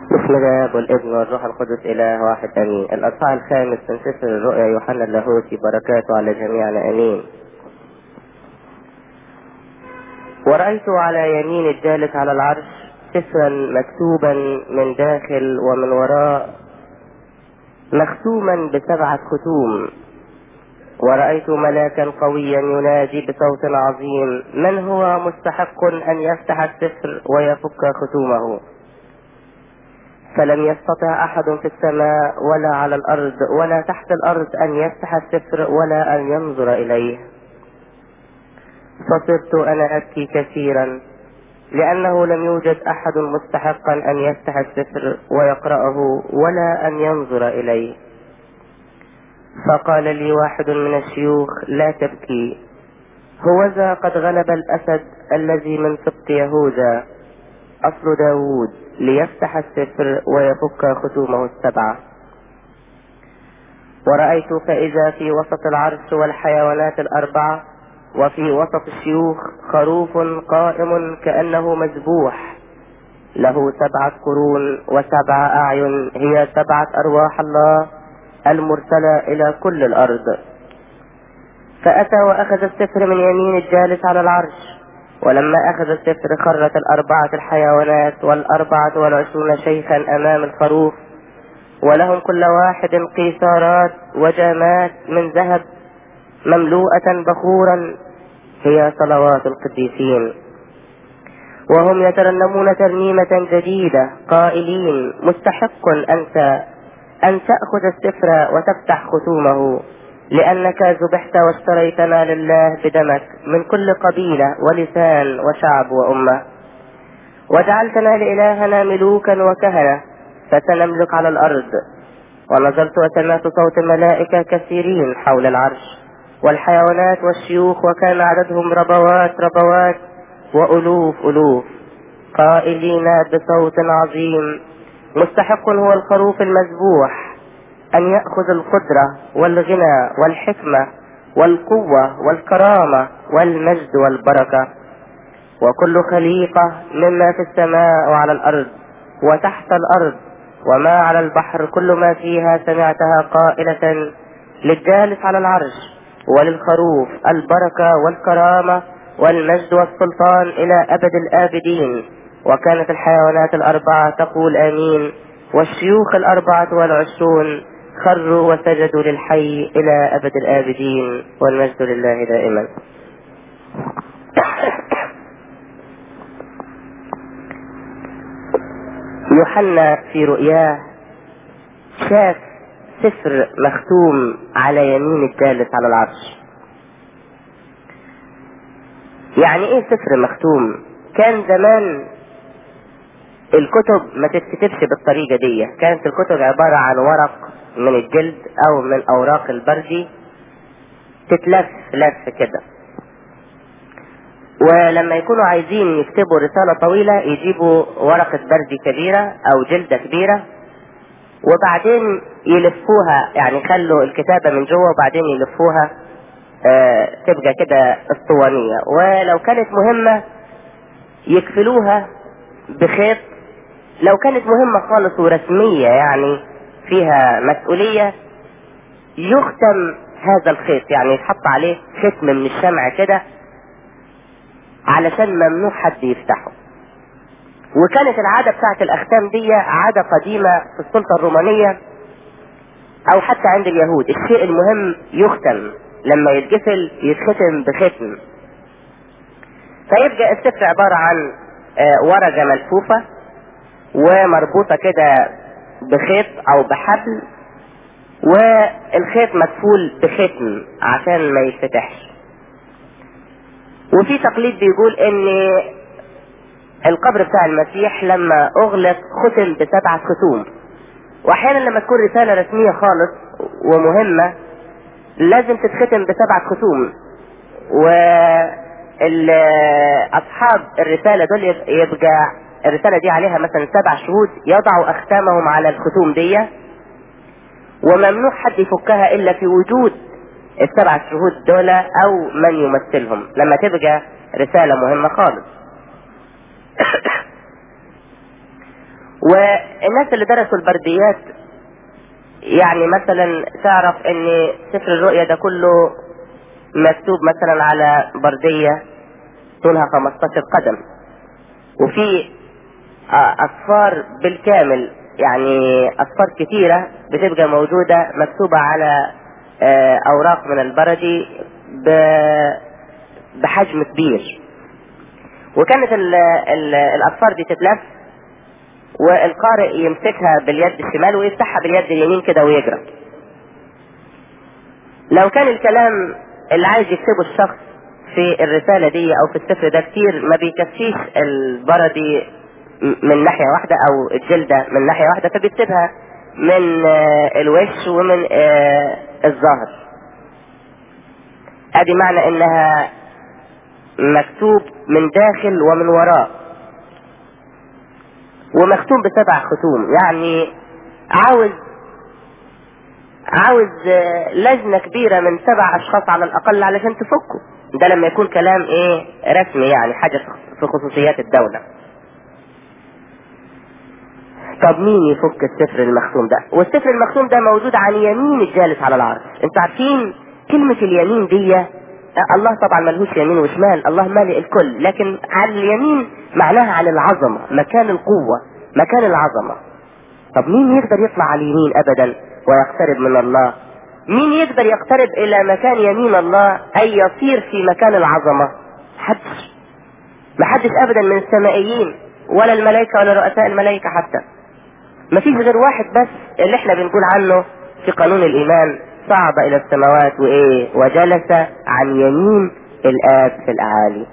بسم الله والابن والروح القدس اله واحد امين الاصحاح الخامس من سفر الرؤيا يوحنا اللاهوتي بركاته على جميعنا امين ورأيت على يمين الجالس على العرش سفرا مكتوبا من داخل ومن وراء مختوما بسبعة ختوم ورأيت ملاكا قويا ينادي بصوت عظيم من هو مستحق أن يفتح السفر ويفك ختومه فلم يستطع أحد في السماء ولا على الأرض ولا تحت الأرض أن يفتح السفر ولا أن ينظر إليه فصرت أنا أبكي كثيرا لأنه لم يوجد أحد مستحقا أن يفتح السفر ويقرأه ولا أن ينظر إليه فقال لي واحد من الشيوخ لا تبكي هوذا قد غلب الأسد الذي من سبط يهوذا أصل داود ليفتح السفر ويفك ختومه السبعة ورأيت فإذا في وسط العرش والحيوانات الأربعة وفي وسط الشيوخ خروف قائم كأنه مذبوح له سبعة قرون وسبع أعين هي سبعة أرواح الله المرسلة إلى كل الأرض فأتى وأخذ السفر من يمين الجالس على العرش ولما أخذ السفر خرت الأربعة الحيوانات والأربعة والعشرون شيخا أمام الخروف ولهم كل واحد قيثارات وجامات من ذهب مملوءة بخورا هي صلوات القديسين وهم يترنمون ترنيمة جديدة قائلين مستحق أنت أن تأخذ السفر وتفتح ختومه لأنك ذبحت واشتريتنا لله بدمك من كل قبيلة ولسان وشعب وأمة وجعلتنا لإلهنا ملوكا وكهنة فسنملك على الأرض ونظرت وسمعت صوت ملائكة كثيرين حول العرش والحيوانات والشيوخ وكان عددهم ربوات ربوات وألوف ألوف قائلين بصوت عظيم مستحق هو الخروف المذبوح أن يأخذ القدرة والغنى والحكمة والقوة والكرامة والمجد والبركة وكل خليقة مما في السماء وعلى الأرض وتحت الأرض وما على البحر كل ما فيها سمعتها قائلة للجالس على العرش وللخروف البركة والكرامة والمجد والسلطان إلى أبد الآبدين وكانت الحيوانات الأربعة تقول آمين والشيوخ الأربعة والعشرون خروا وسجدوا للحي إلى أبد الآبدين والمجد لله دائما يوحنا في رؤياه شاف سفر مختوم على يمين الجالس على العرش يعني ايه سفر مختوم كان زمان الكتب ما تتكتبش بالطريقة دي كانت الكتب عبارة عن ورق من الجلد او من اوراق البردي تتلف لف كده ولما يكونوا عايزين يكتبوا رسالة طويلة يجيبوا ورقة بردي كبيرة او جلدة كبيرة وبعدين يلفوها يعني يخلوا الكتابة من جوه وبعدين يلفوها آه تبقى كده اسطوانية ولو كانت مهمة يكفلوها بخيط لو كانت مهمة خالص ورسمية يعني فيها مسؤولية يختم هذا الخيط يعني يتحط عليه ختم من الشمع كده علشان ممنوع حد يفتحه وكانت العادة بتاعت الأختام دي عادة قديمة في السلطة الرومانية أو حتى عند اليهود الشيء المهم يختم لما يتقفل يتختم بختم فيبقى السفر عبارة عن ورقة ملفوفة ومربوطة كده بخيط أو بحبل والخيط مكفول بختم عشان ما يتفتحش وفي تقليد بيقول ان القبر بتاع المسيح لما اغلق ختم بسبعة ختوم واحيانا لما تكون رسالة رسمية خالص ومهمة لازم تتختم بسبعة ختوم واصحاب الرسالة دول يبقى الرسالة دي عليها مثلا سبع شهود يضعوا اختامهم على الختوم دي وممنوع حد يفكها الا في وجود السبع شهود دول او من يمثلهم لما تبقى رسالة مهمة خالص والناس اللي درسوا البرديات يعني مثلا تعرف ان سفر الرؤيا ده كله مكتوب مثلا على بردية طولها 15 قدم وفي اصفار بالكامل يعني اصفار كثيرة بتبقى موجودة مكتوبة على اوراق من البردي بحجم كبير وكانت ال ال الاصفار دي تتلف والقارئ يمسكها باليد الشمال ويفتحها باليد اليمين كده ويقرا لو كان الكلام اللي عايز يكتبه الشخص في الرسالة دي او في السفر ده كتير ما بيكفيش البردي من ناحية واحدة او الجلدة من ناحية واحدة فبيكتبها من الوش ومن الظهر ادي معنى انها مكتوب من داخل ومن وراء ومختوم بسبع ختوم يعني عاوز عاوز لجنة كبيرة من سبع اشخاص على الاقل علشان تفكه ده لما يكون كلام ايه رسمي يعني حاجة في خصوصيات الدولة طب مين يفك السفر المختوم ده والسفر المختوم ده موجود عن يمين الجالس على العرش انتوا عارفين كلمة اليمين دي الله طبعا ملهوش يمين وشمال الله مالئ الكل لكن على اليمين معناها عن العظمة مكان القوة مكان العظمة طب مين يقدر يطلع على اليمين ابدا ويقترب من الله مين يقدر يقترب الى مكان يمين الله اي يصير في مكان العظمة حدش محدش ابدا من السمائيين ولا الملائكة ولا رؤساء الملائكة حتى مفيش غير واحد بس اللي احنا بنقول عنه في قانون الايمان صعد الى السماوات وايه وجلس عن يمين الاب في الاعالي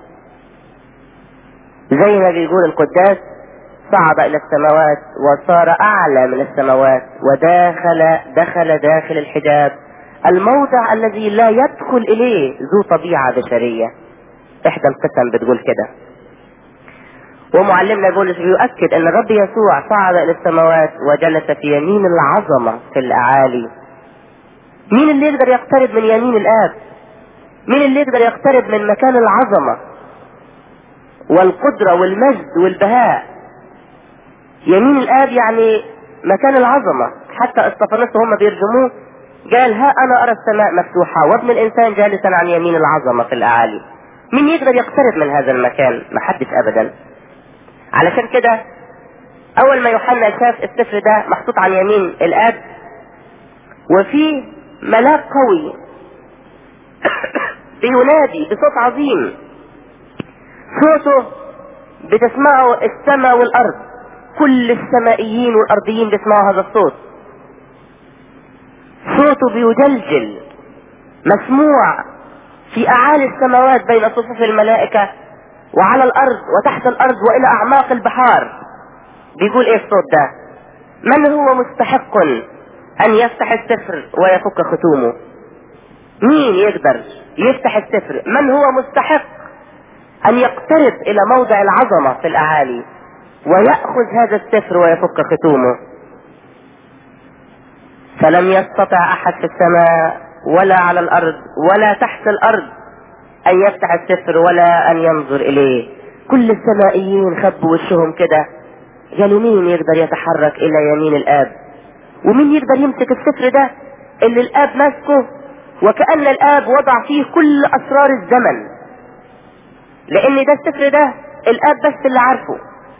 زي ما بيقول القداس صعد الى السماوات وصار اعلى من السماوات وداخل دخل داخل الحجاب الموضع الذي لا يدخل اليه ذو طبيعة بشرية احدى القسم بتقول كده ومعلمنا بولس بيؤكد ان الرب يسوع صعد الى السماوات وجلس في يمين العظمة في الاعالي مين اللي يقدر يقترب من يمين الاب مين اللي يقدر يقترب من مكان العظمة والقدرة والمجد والبهاء يمين الاب يعني مكان العظمة حتى استفانوس وهم بيرجموه قال ها انا ارى السماء مفتوحة وابن الانسان جالسا عن يمين العظمة في الاعالي مين يقدر يقترب من هذا المكان محدش ابدا علشان كده اول ما يوحنا شاف السفر ده محطوط عن يمين الاب وفي ملاك قوي بينادي بصوت عظيم صوته بتسمعه السماء والارض كل السمائيين والارضيين بيسمعوا هذا الصوت صوته بيجلجل مسموع في اعالي السماوات بين صفوف الملائكه وعلى الارض وتحت الارض والى اعماق البحار بيقول ايه الصوت ده من هو مستحق ان يفتح السفر ويفك ختومه مين يقدر يفتح السفر من هو مستحق ان يقترب الى موضع العظمة في الاعالي ويأخذ هذا السفر ويفك ختومه فلم يستطع احد في السماء ولا على الارض ولا تحت الارض ان يفتح السفر ولا ان ينظر اليه كل السمائيين خبوا وشهم كده قالوا مين يقدر يتحرك الى يمين الاب ومين يقدر يمسك السفر ده اللي الاب ماسكه وكأن الاب وضع فيه كل اسرار الزمن لان ده السفر ده الاب بس اللي عارفه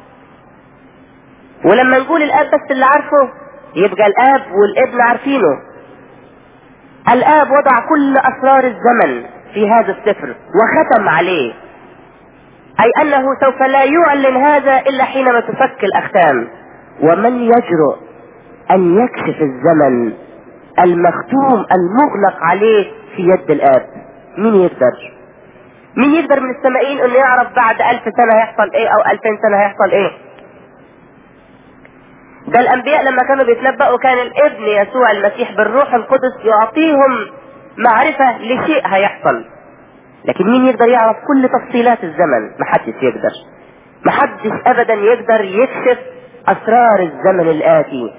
ولما نقول الاب بس اللي عارفه يبقى الاب والابن عارفينه الاب وضع كل اسرار الزمن في هذا السفر وختم عليه اي انه سوف لا يعلن هذا الا حينما تفك الاختام ومن يجرؤ ان يكشف الزمن المختوم المغلق عليه في يد الاب مين يقدر مين يقدر من السمائين انه يعرف بعد الف سنة هيحصل ايه او الفين سنة هيحصل ايه ده الانبياء لما كانوا بيتنبأوا كان الابن يسوع المسيح بالروح القدس يعطيهم معرفة لشيء هيحصل لكن مين يقدر يعرف كل تفصيلات الزمن محدش يقدر محدش ابدا يقدر يكشف اسرار الزمن الاتي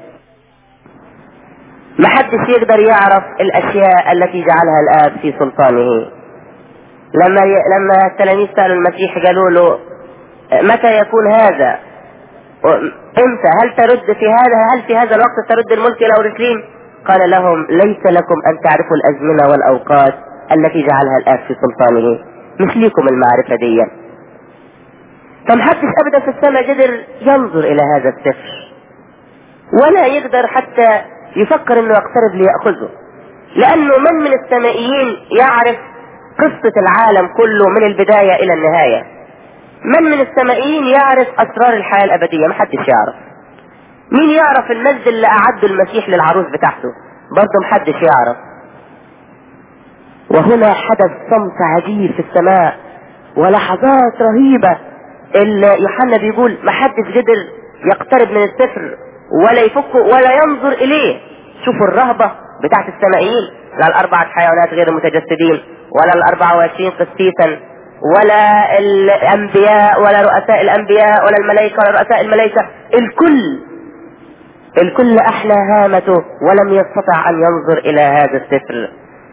محدش يقدر يعرف الاشياء التي جعلها الاب في سلطانه لما ي... لما التلاميذ سالوا المسيح قالوا له متى يكون هذا امتى هل ترد في هذا هل في هذا الوقت ترد الملك الى اورشليم قال لهم ليس لكم ان تعرفوا الازمنة والاوقات التي جعلها الاب في سلطانه مش ليكم المعرفة دي فمحدش ابدا في السماء قدر ينظر الى هذا السفر ولا يقدر حتى يفكر انه يقترب ليأخذه لانه من من السمائيين يعرف قصة العالم كله من البداية الى النهاية من من السمائيين يعرف اسرار الحياة الابدية محدش يعرف مين يعرف المجد اللي اعده المسيح للعروس بتاعته برضه محدش يعرف وهنا حدث صمت عجيب في السماء ولحظات رهيبة اللي يوحنا بيقول محدش قدر يقترب من السفر ولا يفكه ولا ينظر اليه شوفوا الرهبة بتاعت السمائيين لا الاربعة حيوانات غير المتجسدين ولا الاربعة وعشرين قسيسا ولا الانبياء ولا رؤساء الانبياء ولا الملائكة ولا رؤساء الملائكة الكل الكل احلى هامته ولم يستطع ان ينظر الى هذا السفر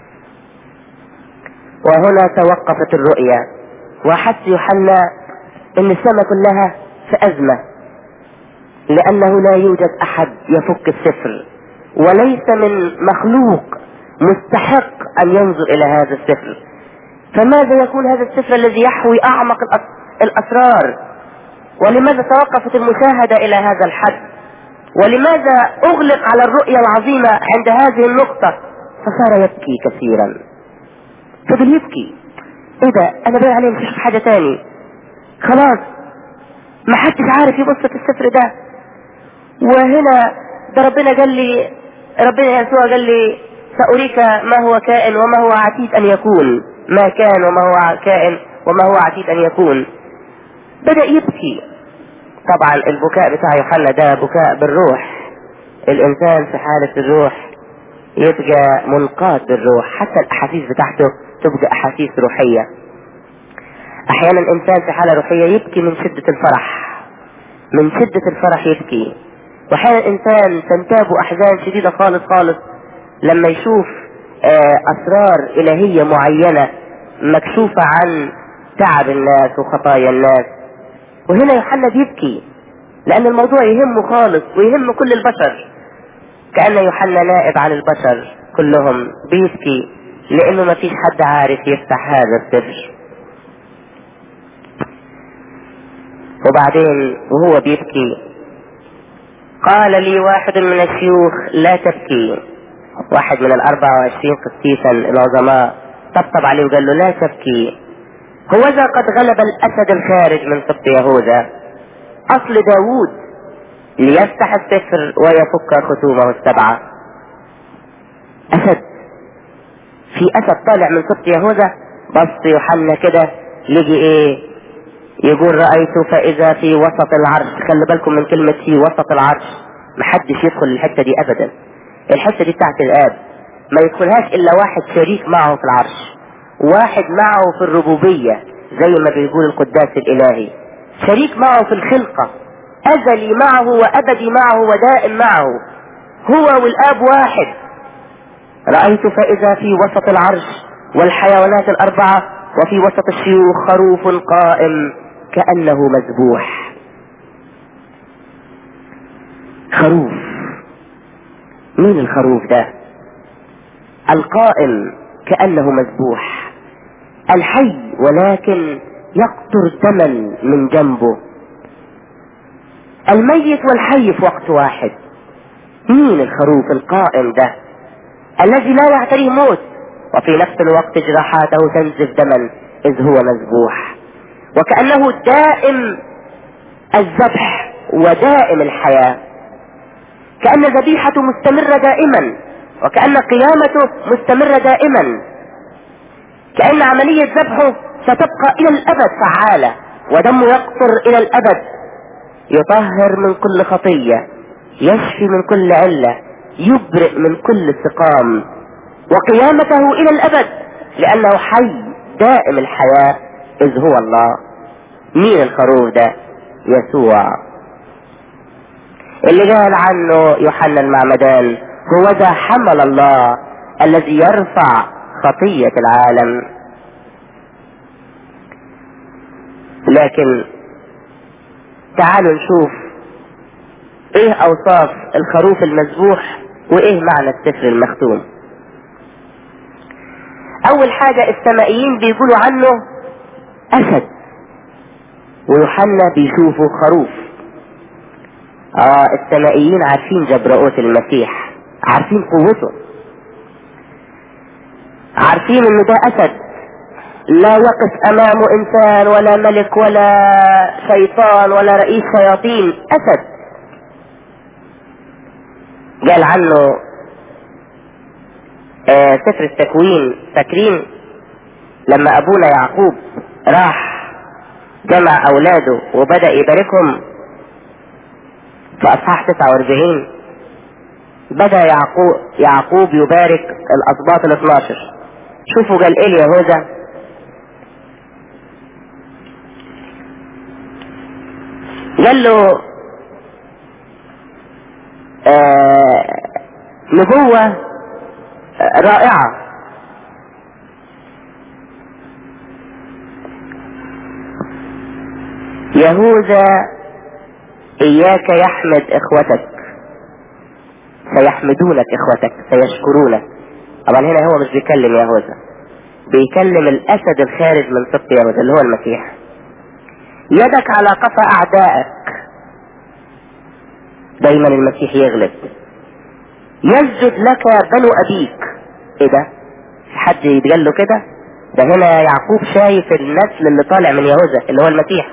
وهنا توقفت الرؤيا وحس يوحنا ان السماء كلها في ازمة لانه لا يوجد احد يفك السفر وليس من مخلوق مستحق ان ينظر الى هذا السفر فماذا يكون هذا السفر الذي يحوي اعمق الاسرار ولماذا توقفت المشاهدة الى هذا الحد ولماذا اغلق على الرؤية العظيمة عند هذه النقطة فصار يبكي كثيرا فضل يبكي ايه ده انا باين عليه مفيش حاجة تاني خلاص ما حدش عارف يبص في السفر ده وهنا ده ربنا قال لي ربنا يسوع قال لي سأريك ما هو كائن وما هو عتيد أن يكون ما كان وما هو كائن وما هو عتيد أن يكون بدأ يبكي طبعا البكاء بتاع يوحنا ده بكاء بالروح الإنسان في حالة الروح يبقى منقاد بالروح حتى الأحاسيس بتاعته تبقى أحاسيس روحية أحيانا الإنسان في حالة روحية يبكي من شدة الفرح من شدة الفرح يبكي واحيانا الانسان تنتابه احزان شديدة خالص خالص لما يشوف اسرار الهية معينة مكشوفة عن تعب الناس وخطايا الناس وهنا يوحنا بيبكي لان الموضوع يهمه خالص ويهم كل البشر كأن يوحنا نائب عن البشر كلهم بيبكي لانه ما فيش حد عارف يفتح هذا السر وبعدين وهو بيبكي قال لي واحد من الشيوخ لا تبكي واحد من الأربعة وعشرين قسيسا العظماء طبطب عليه وقال له لا تبكي هوذا قد غلب الأسد الخارج من سبط يهوذا أصل داوود ليفتح السفر ويفك ختومه السبعة أسد في أسد طالع من سبط يهوذا بص يوحنا كده لقي ايه يقول رأيت فإذا في وسط العرش خلي بالكم من كلمة في وسط العرش محدش يدخل الحتة دي أبدا الحتة دي بتاعت الآب ما يدخلهاش إلا واحد شريك معه في العرش واحد معه في الربوبية زي ما بيقول القداس الإلهي شريك معه في الخلقة أزلي معه وأبدي معه ودائم معه هو والآب واحد رأيت فإذا في وسط العرش والحيوانات الأربعة وفي وسط الشيوخ خروف قائم كأنه مذبوح خروف مين الخروف ده القائم كأنه مذبوح الحي ولكن يقطر دما من جنبه الميت والحي في وقت واحد مين الخروف القائم ده الذي لا يعتريه موت وفي نفس الوقت جراحاته تنزف دما إذ هو مذبوح وكأنه دائم الذبح ودائم الحياة كأن ذبيحته مستمرة دائما وكأن قيامته مستمرة دائما كأن عملية ذبحه ستبقى إلى الأبد فعالة ودمه يقطر إلى الأبد يطهر من كل خطية يشفي من كل علة يبرئ من كل سقام وقيامته إلى الأبد لأنه حي دائم الحياة إذ هو الله مين الخروف ده يسوع اللي قال عنه يوحنا المعمدان هو ذا حمل الله الذي يرفع خطية العالم لكن تعالوا نشوف ايه اوصاف الخروف المذبوح وايه معنى السفر المختوم اول حاجة السمائيين بيقولوا عنه اسد ويوحنا بيشوفه خروف اه السمائيين عارفين جبرؤوت المسيح عارفين قوته عارفين ان ده اسد لا يقف امامه انسان ولا ملك ولا شيطان ولا رئيس شياطين اسد قال عنه آه سفر التكوين فاكرين لما ابونا يعقوب راح جمع اولاده وبدأ يباركهم في اصحاح 49 بدأ يعقوب, يعقوب يبارك الاسباط ال 12 شوفوا قال ايه يهوذا قال له آه نبوة رائعة يهوذا إياك يحمد إخوتك سيحمدونك إخوتك سيشكرونك طبعا هنا هو مش بيكلم يهوذا بيكلم الأسد الخارج من سبط يهوذا اللي هو المسيح يدك على قفا أعدائك دايما المسيح يغلب يسجد لك بنو أبيك إيه ده؟ حد يتقال له كده؟ ده هنا يعقوب شايف النسل اللي طالع من يهوذا اللي هو المسيح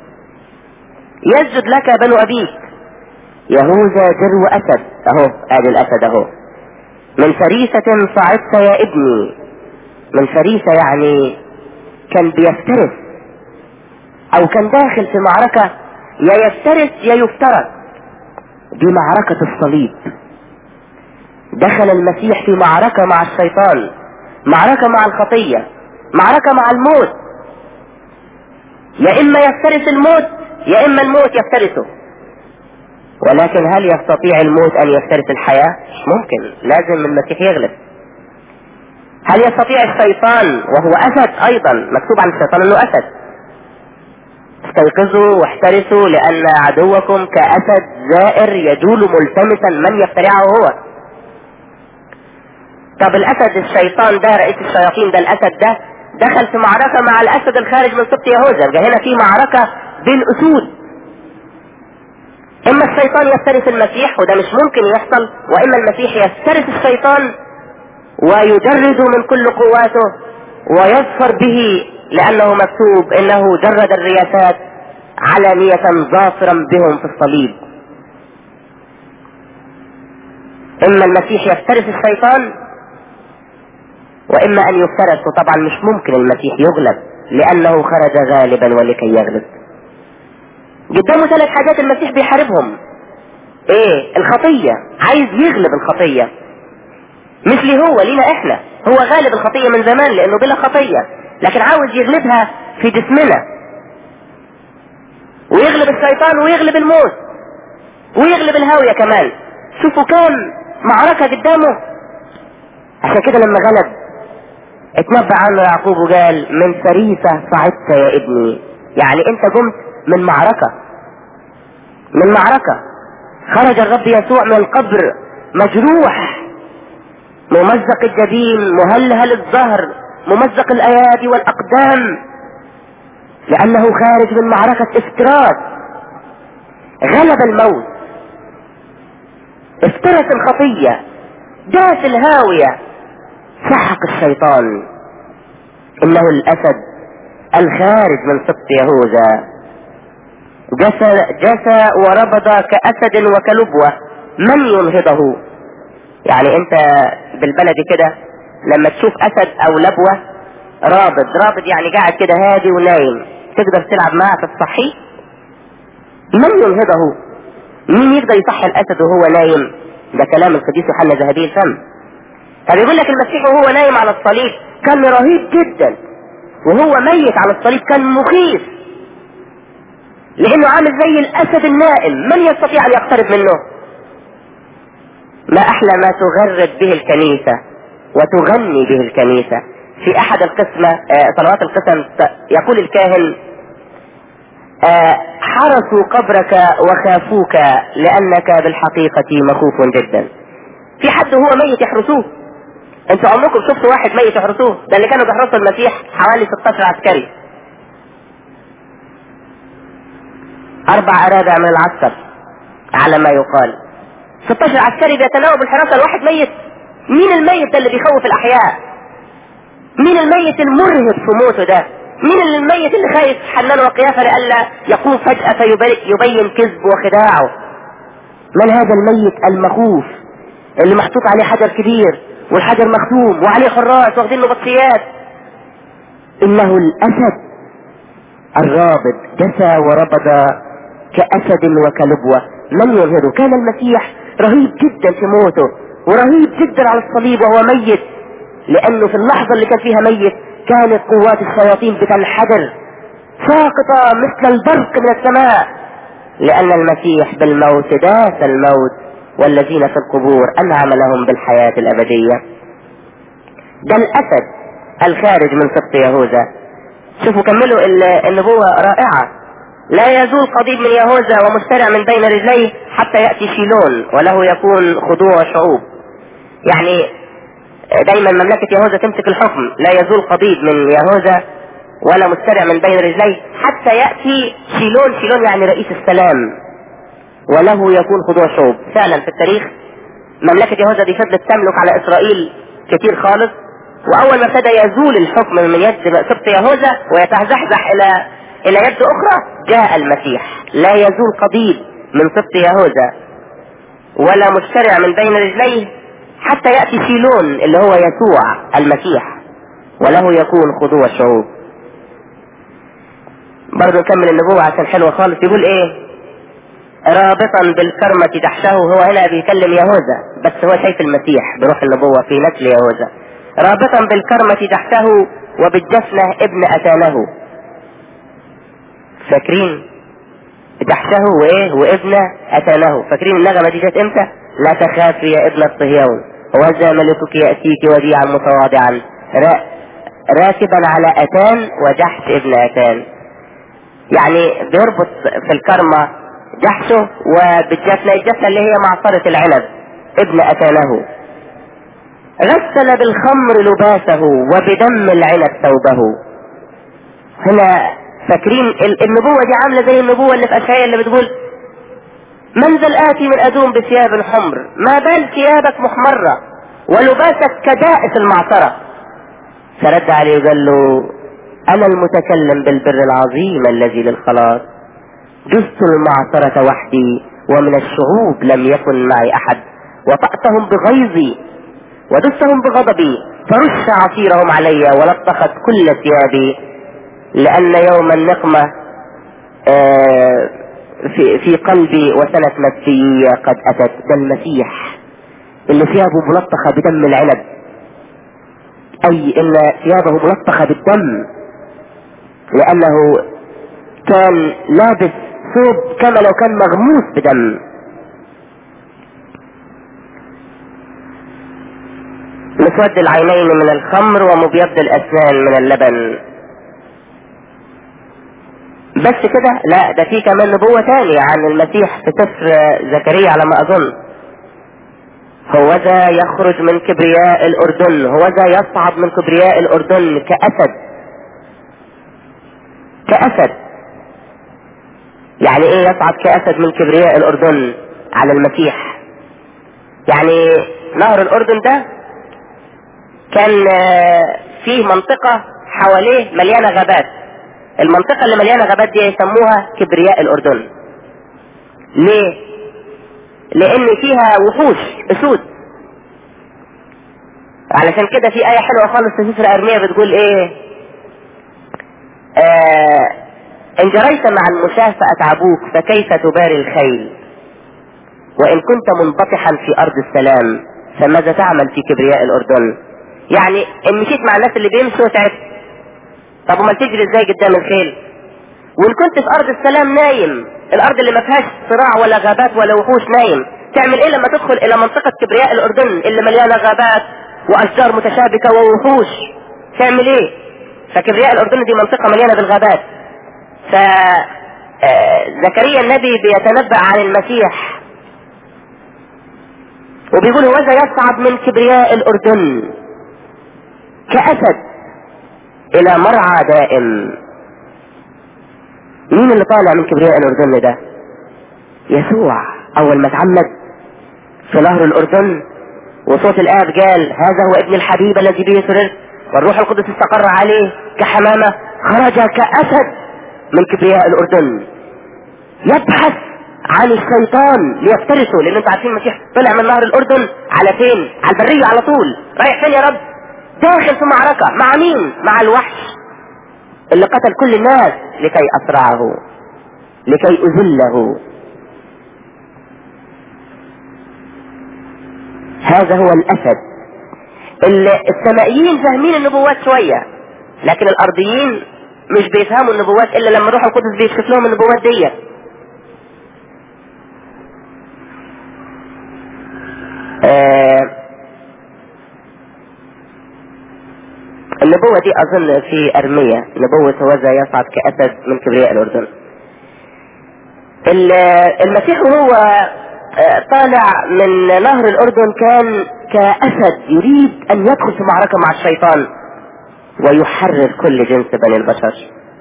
يسجد لك بنو أبيك يهوذا جرو أسد أهو آدي الأسد أهو من فريسة صعدت يا ابني من فريسة يعني كان بيفترس أو كان داخل في معركة يا يفترس يا يفترس دي معركة الصليب دخل المسيح في معركة مع الشيطان معركة مع الخطية معركة مع الموت يا إما يفترس الموت يا إما الموت يفترسه ولكن هل يستطيع الموت أن يفترس الحياة؟ ممكن لازم المسيح يغلب هل يستطيع الشيطان وهو أسد أيضا مكتوب عن الشيطان أنه أسد استيقظوا واحترسوا لأن عدوكم كأسد زائر يجول ملتمسا من يفترعه هو طب الأسد الشيطان ده رئيس الشياطين ده الأسد ده دخل في معركة مع الأسد الخارج من سبط يهوذا يبقى هنا في معركة بين أسود إما الشيطان يفترس المسيح وده مش ممكن يحصل وإما المسيح يفترس الشيطان ويجرد من كل قواته ويظفر به لأنه مكتوب إنه جرد الرياسات علانية ظافرا بهم في الصليب إما المسيح يفترس الشيطان وإما أن يفترس وطبعا مش ممكن المسيح يغلب لأنه خرج غالبا ولكي يغلب قدامه ثلاث حاجات المسيح بيحاربهم ايه الخطية عايز يغلب الخطية مش لي هو لينا احنا هو غالب الخطية من زمان لانه بلا خطية لكن عاوز يغلبها في جسمنا ويغلب الشيطان ويغلب الموت ويغلب الهاوية كمان شوفوا كام معركة قدامه عشان كده لما غلب اتنبأ عنه يعقوب وقال من فريسة صعدت يا ابني يعني انت قمت من معركة من معركة خرج الرب يسوع من القبر مجروح ممزق الجبين مهلهل الظهر ممزق الايادي والاقدام لانه خارج من معركة افتراس غلب الموت افترس الخطية داس الهاوية سحق الشيطان انه الاسد الخارج من سبط يهوذا جسى, جسى وربض كأسد وكلبوة من ينهضه يعني انت بالبلدي كده لما تشوف اسد او لبوة رابض رابض يعني قاعد كده هادي ونايم تقدر تلعب معاه في الصحي من ينهضه مين يقدر يصحي الاسد وهو نايم ده كلام القديس يوحنا ذهبي الفم طب يقول لك المسيح وهو نايم على الصليب كان رهيب جدا وهو ميت على الصليب كان مخيف لانه عامل زي الاسد النائم من يستطيع ان يقترب منه ما احلى ما تغرد به الكنيسة وتغني به الكنيسة في احد القسمة آه صلوات القسم يقول الكاهن آه حرسوا قبرك وخافوك لانك بالحقيقة مخوف جدا في حد هو ميت يحرسوه انتوا عمركم شفتوا واحد ميت يحرسوه ده اللي كانوا بيحرسوا المسيح حوالي 16 عسكري اربع ارادع من العسكر على ما يقال 16 عسكري بيتناوب الحراسة الواحد ميت مين الميت ده اللي بيخوف الاحياء مين الميت المرهب في موته ده مين اللي الميت اللي خايف حنان وقيافه لئلا يقوم فجأة فيبين كذب وخداعه من هذا الميت المخوف اللي محطوط عليه حجر كبير والحجر مختوم وعليه حراس واخدين له بطيات انه الاسد الرابض جثى وربض كاسد وكلبوة من يظهره كان المسيح رهيب جدا في موته ورهيب جدا على الصليب وهو ميت لانه في اللحظة اللي كان فيها ميت كانت قوات الشياطين بتنحدر ساقطة مثل البرق من السماء لان المسيح بالموت داس الموت والذين في القبور انعم لهم بالحياة الابدية ده الاسد الخارج من سبط يهوذا شوفوا كملوا النبوة رائعة لا يزول قضيب من يهوذا ومشترع من بين رجليه حتى يأتي شيلون وله يكون خضوع شعوب يعني دايما مملكة يهوذا تمسك الحكم لا يزول قضيب من يهوذا ولا مشترع من بين رجليه حتى يأتي شيلون شيلون يعني رئيس السلام وله يكون خضوع شعوب فعلا في التاريخ مملكة يهوذا دي فضلت تملك على اسرائيل كتير خالص واول ما ابتدى يزول الحكم من يد سبط يهوذا ويتزحزح الى الى يد اخرى جاء المسيح لا يزول قضيب من سبط يهوذا ولا مشترع من بين رجليه حتى يأتي شيلون اللي هو يسوع المسيح وله يكون خضوع الشعوب برضه نكمل النبوة عشان حلوة خالص يقول ايه رابطا بالكرمة دحشه هو هنا بيكلم يهوذا بس هو شايف المسيح بروح النبوة في نسل يهوذا رابطا بالكرمة دحشه وبالجفنة ابن أتانه فاكرين دحشه وايه وابن أتانه فاكرين النغمة دي جت امتى لا تخافي يا ابن الصهيون وذا ملكك يأتيك وديعا متواضعا راكبا على أتان وجحش ابن أتان يعني بيربط في الكرمة جحشه وبالجفنة الجفنة اللي هي معصرة العنب ابن أتانه غسل بالخمر لباسه وبدم العنب ثوبه هنا فاكرين النبوة دي عاملة زي النبوة اللي في أشعياء اللي بتقول من ذا الآتي من أدوم بثياب حمر ما بال ثيابك محمرة ولباسك كدائس المعصرة فرد عليه وقال له أنا المتكلم بالبر العظيم الذي للخلاص جزت المعصرة وحدي ومن الشعوب لم يكن معي أحد وطأتهم بغيظي ودستهم بغضبي فرش عصيرهم علي ولطخت كل ثيابي لأن يوم النقمة آه في, في قلبي وسنة مسيحية قد أتت ده المسيح اللي ثيابه ملطخة بدم العنب أي إن ثيابه ملطخة بالدم لأنه كان لابس ثوب كما لو كان مغموس بدم مسود العينين من الخمر ومبيض الأسنان من اللبن بس كده لا ده في كمان نبوة تانية عن المسيح في سفر زكريا على ما أظن هو ذا يخرج من كبرياء الأردن هو ذا يصعد من كبرياء الأردن كأسد كأسد يعني ايه يصعد كأسد من كبرياء الأردن على المسيح يعني نهر الأردن ده كان فيه منطقة حواليه مليانة غابات المنطقة اللي مليانة غابات دي يسموها كبرياء الأردن ليه؟ لأن فيها وحوش أسود علشان كده في آية حلوة خالص في سفر أرمية بتقول إيه؟ آه إن جريت مع المشاة فأتعبوك فكيف تباري الخيل؟ وإن كنت منبطحا في أرض السلام فماذا تعمل في كبرياء الأردن؟ يعني إن مشيت مع الناس اللي بيمشوا تعبت طب وما تجري ازاي قدام الخيل وان كنت في ارض السلام نايم الارض اللي ما فيهاش صراع ولا غابات ولا وحوش نايم تعمل ايه لما تدخل الى منطقة كبرياء الاردن اللي مليانة غابات واشجار متشابكة ووحوش تعمل ايه فكبرياء الاردن دي منطقة مليانة بالغابات ف آه، زكريا النبي بيتنبأ عن المسيح وبيقول وذا يصعد من كبرياء الأردن كأسد إلى مرعى دائم مين اللي طالع من كبرياء الأردن ده يسوع أول ما اتعمد في نهر الأردن وصوت الآب قال هذا هو ابن الحبيب الذي به سررت والروح القدس استقر عليه كحمامة خرج كأسد من كبرياء الأردن يبحث عن الشيطان ليفترسه لان انتوا عارفين المسيح طلع من نهر الاردن على فين على البريه على طول رايح فين يا رب داخل في معركه مع مين مع الوحش اللي قتل كل الناس لكي اسرعه لكي اذله هذا هو الاسد اللي السمائيين فاهمين النبوات شويه لكن الارضيين مش بيفهموا النبوات الا لما الروح القدس بيكشف لهم النبوات ديت آه النبوة دي أظن في أرمية نبوة وذا يصعد كأسد من كبرياء الأردن المسيح وهو طالع من نهر الأردن كان كأسد يريد أن يدخل في معركة مع الشيطان ويحرر كل جنس بني البشر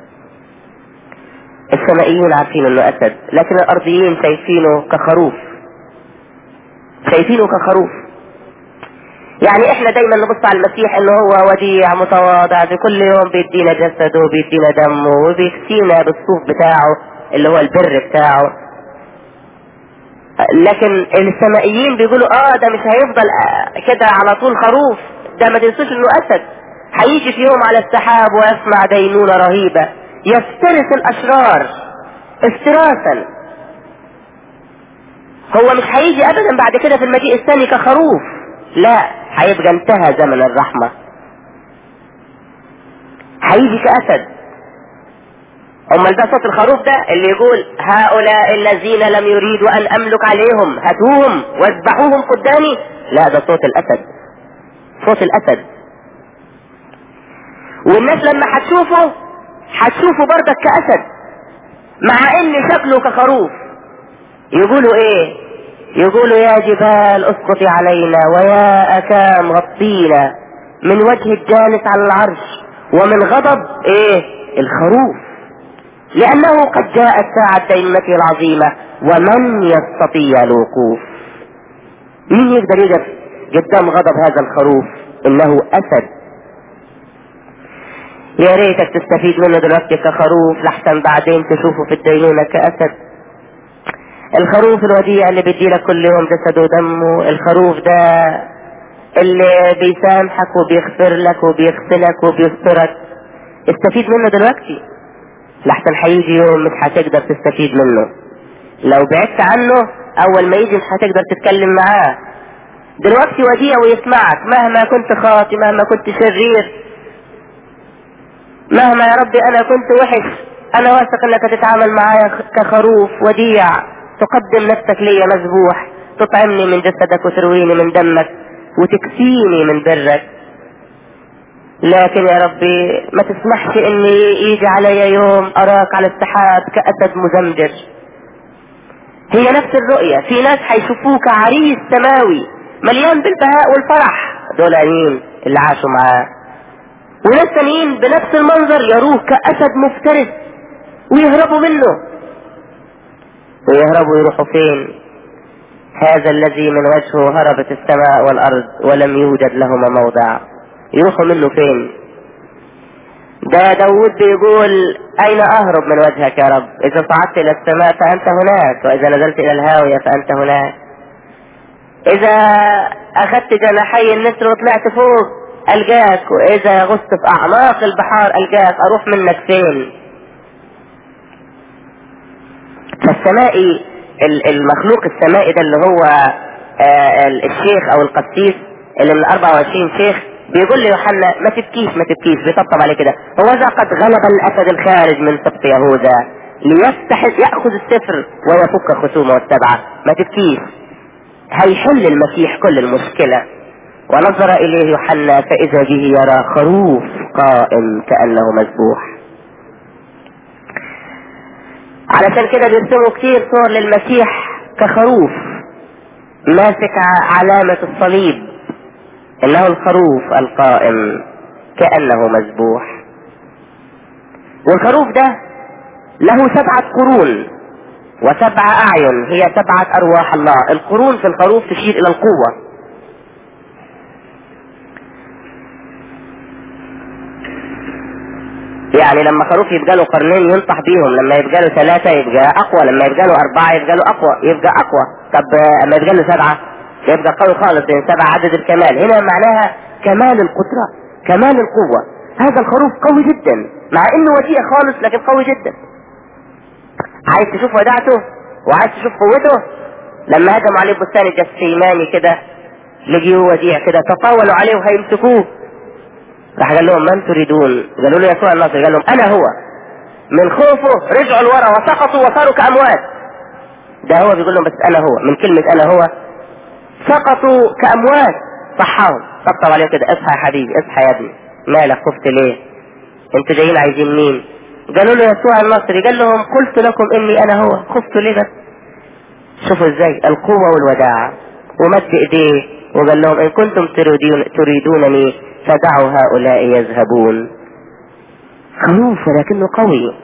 السمائيين عارفين انه اسد لكن الارضيين شايفينه كخروف شايفينه كخروف يعني احنا دايما نبص على المسيح انه هو وديع متواضع في كل يوم بيدينا جسده وبيدينا دمه وبيكسينا بالصوف بتاعه اللي هو البر بتاعه لكن السمائيين بيقولوا اه ده مش هيفضل كده على طول خروف ده ما تنسوش انه اسد هيجي في يوم على السحاب ويسمع دينونة رهيبة يفترس الاشرار افتراسا هو مش هيجي ابدا بعد كده في المجيء الثاني كخروف لا هيبقى انتهى زمن الرحمة هيجي كأسد امال ده صوت الخروف ده اللي يقول هؤلاء الذين لم يريدوا ان املك عليهم هاتوهم واذبحوهم قدامي لا ده صوت الاسد صوت الاسد والناس لما هتشوفه هتشوفه برضك كاسد مع ان شكله كخروف يقولوا ايه يقولوا يا جبال اسقطي علينا ويا اكام غطينا من وجه الجالس على العرش ومن غضب ايه الخروف لانه قد جاءت ساعة دينته العظيمة ومن يستطيع الوقوف مين يقدر يقف قدام غضب هذا الخروف انه اسد يا ريتك تستفيد منه دلوقتي كخروف لحسن بعدين تشوفه في الدينونة كاسد الخروف الوديع اللي بيديلك كل يوم جسده ودمه الخروف ده اللي بيسامحك وبيغفر لك وبيغسلك وبيسترك استفيد منه دلوقتي لحسن هيجي يوم مش هتقدر تستفيد منه لو بعدت عنه اول ما يجي مش هتقدر تتكلم معاه دلوقتي وديع ويسمعك مهما كنت خاطي مهما كنت شرير مهما يا ربي انا كنت وحش انا واثق انك تتعامل معايا كخروف وديع تقدم نفسك لي مذبوح تطعمني من جسدك وترويني من دمك وتكفيني من برك لكن يا ربي ما تسمحش اني يجي علي يوم اراك على السحاب كاسد مزمجر هي نفس الرؤية في ناس هيشوفوك عريس سماوي مليان بالبهاء والفرح دول مين اللي عاشوا معاه وناس تانيين بنفس المنظر يروه كأسد مفترس ويهربوا منه ويهربوا يروحوا فين هذا الذي من وجهه هربت السماء والأرض ولم يوجد لهما موضع يروحوا منه فين ده داود بيقول أين أهرب من وجهك يا رب إذا صعدت إلى السماء فأنت هناك وإذا نزلت إلى الهاوية فأنت هناك إذا أخذت جناحي النسر وطلعت فوق ألقاك وإذا غصت في أعماق البحار ألقاك أروح منك فين فالسمائي المخلوق السمائي ده اللي هو الشيخ أو القسيس اللي من 24 شيخ بيقول لي يوحنا ما تبكيش ما تبكيش بيطبطب عليه كده هو ذا قد غلب الاسد الخارج من سبط يهوذا ليفتح ياخذ السفر ويفك خصومه السبعه ما تبكيش هيحل المسيح كل المشكله ونظر اليه يوحنا فاذا به يرى خروف قائم كانه مذبوح علشان كده بيرسموا كتير صور للمسيح كخروف ماسك علامة الصليب انه الخروف القائم كأنه مذبوح والخروف ده له سبعة قرون وسبع أعين هي سبعة أرواح الله القرون في الخروف تشير إلى القوة يعني لما خروف يبقى له قرنين ينصح بيهم لما يبقى له ثلاثة يبقى أقوى لما يبقى له أربعة يبقى له أقوى يبقى أقوى طب لما يبقى له سبعة يبقى قوي خالص لأن سبعة عدد الكمال هنا معناها كمال القدرة كمال القوة هذا الخروف قوي جدا مع انه وديع خالص لكن قوي جدا عايز تشوف وداعته وعايز تشوف قوته لما هجموا عليه بستان الجسيماني كده لقيوه وديع كده تطاولوا عليه وهيمسكوه راح قال لهم من تريدون قالوا له يسوع الناصري قال لهم انا هو من خوفه رجعوا لورا وسقطوا وصاروا كاموات ده هو بيقول لهم بس انا هو من كلمة انا هو سقطوا كاموات صحاهم طبطب عليه كده اصحى يا حبيبي اصحى يا ابني مالك خفت ليه انتوا جايين عايزين مين قالوا له يسوع النصري قال لهم قلت لكم اني انا هو خفت ليه بس شوفوا ازاي القوة والوداعة ومد ايديه وقال لهم ان كنتم تريدون تريدونني فدعوا هؤلاء يذهبون خروف ولكنه قوي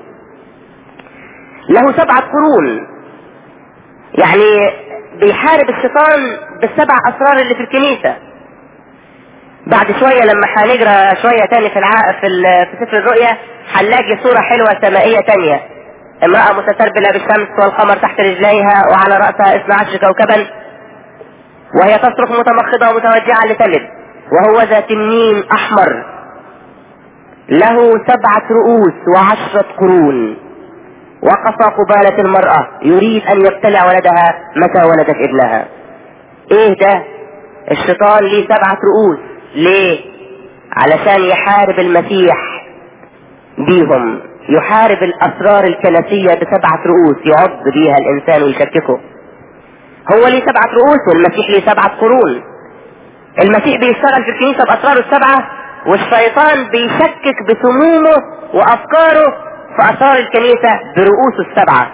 له سبعة قرون يعني بيحارب الشيطان بالسبع اسرار اللي في الكنيسة بعد شوية لما هنقرا شوية تاني في الع... في, ال... في سفر الرؤيا هنلاقي صورة حلوة سمائية تانية امرأة متسربلة بالشمس والقمر تحت رجليها وعلى رأسها 12 كوكبا وهي تصرخ متمخضة ومتوجعة لتلد وهو ذا تنين أحمر له سبعة رؤوس وعشرة قرون وقف قبالة المرأة يريد أن يبتلع ولدها متى ولدت ابنها إيه ده الشيطان ليه سبعة رؤوس ليه علشان يحارب المسيح بيهم يحارب الاسرار الكنسية بسبعة رؤوس يعض بيها الانسان ويشككه هو ليه سبعة رؤوس والمسيح ليه سبعة قرون المسيح بيشتغل في الكنيسة باسراره السبعة والشيطان بيشكك بسمومه وافكاره في اسرار الكنيسة برؤوسه السبعة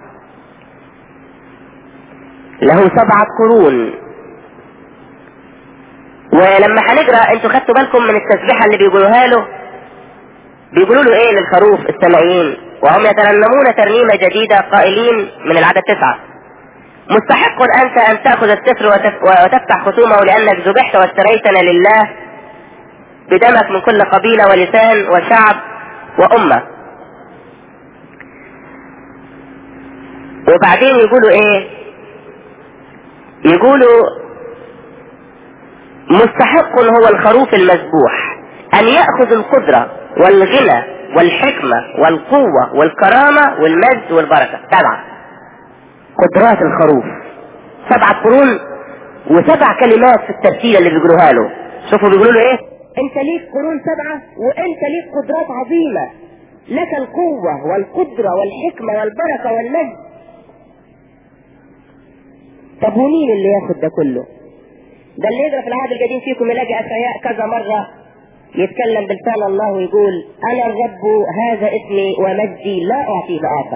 له سبعة قرون ولما هنقرا انتوا خدتوا بالكم من التسبيحه اللي بيقولوها له بيقولوا له ايه للخروف السمائيين وهم يترنمون ترنيمه جديده قائلين من العدد تسعه مستحق انت ان تاخذ السفر وتفتح ختومه لانك ذبحت واشتريتنا لله بدمك من كل قبيله ولسان وشعب وامه وبعدين يقولوا ايه يقولوا مستحق هو الخروف المذبوح ان يأخذ القدرة والغنى والحكمة والقوة والكرامة والمجد والبركة سبعة قدرات الخروف سبعة قرون وسبع كلمات في الترتيب اللي بيقولوها له شوفوا بيقولوا له ايه انت ليك قرون سبعة وانت ليك قدرات عظيمة لك القوة والقدرة والحكمة والبركة والمجد طب ومين اللي ياخد ده كله ده اللي يقرا في العهد القديم فيكم يلاقي اشعياء كذا مره يتكلم بلسان الله ويقول انا الرب هذا اسمي ومجدي لا اعطيه لاخر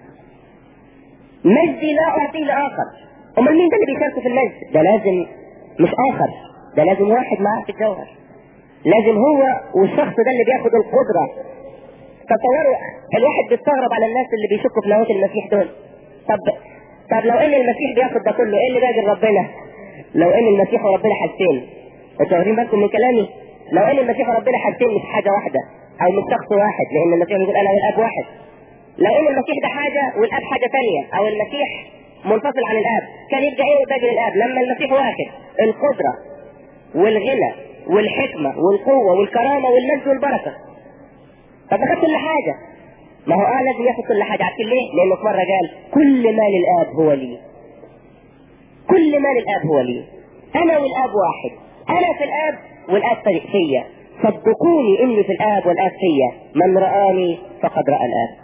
مجدي لا اعطيه لاخر امال مين ده اللي بيشاركوا في المجد ده لازم مش اخر ده لازم واحد معاه في الجوهر لازم هو والشخص ده اللي بياخد القدره تصوروا الواحد بيستغرب على الناس اللي بيشكوا في نواة المسيح دول طب طب لو ان المسيح بياخد ده كله ايه اللي باقي لربنا لو ان المسيح وربنا حاجتين انتوا واخدين بالكم من كلامي لو ان المسيح وربنا حاجتين مش حاجه واحده او مش شخص واحد لان المسيح بيقول انا والاب واحد لو ان المسيح ده حاجه والاب حاجه ثانيه او المسيح منفصل عن الاب كان يبقى ايه وباقي للاب لما المسيح واخد القدره والغنى والحكمه والقوه والكرامه والمجد والبركه طب خد كل حاجه ما هو اه لازم ياخد كل حاجه عارفين ليه؟ لانه في مره قال كل ما للاب هو لي كل ما للاب هو لي انا والاب واحد انا في الاب والاب فيا صدقوني اني في الاب والاب فيا من رآني فقد رأى الاب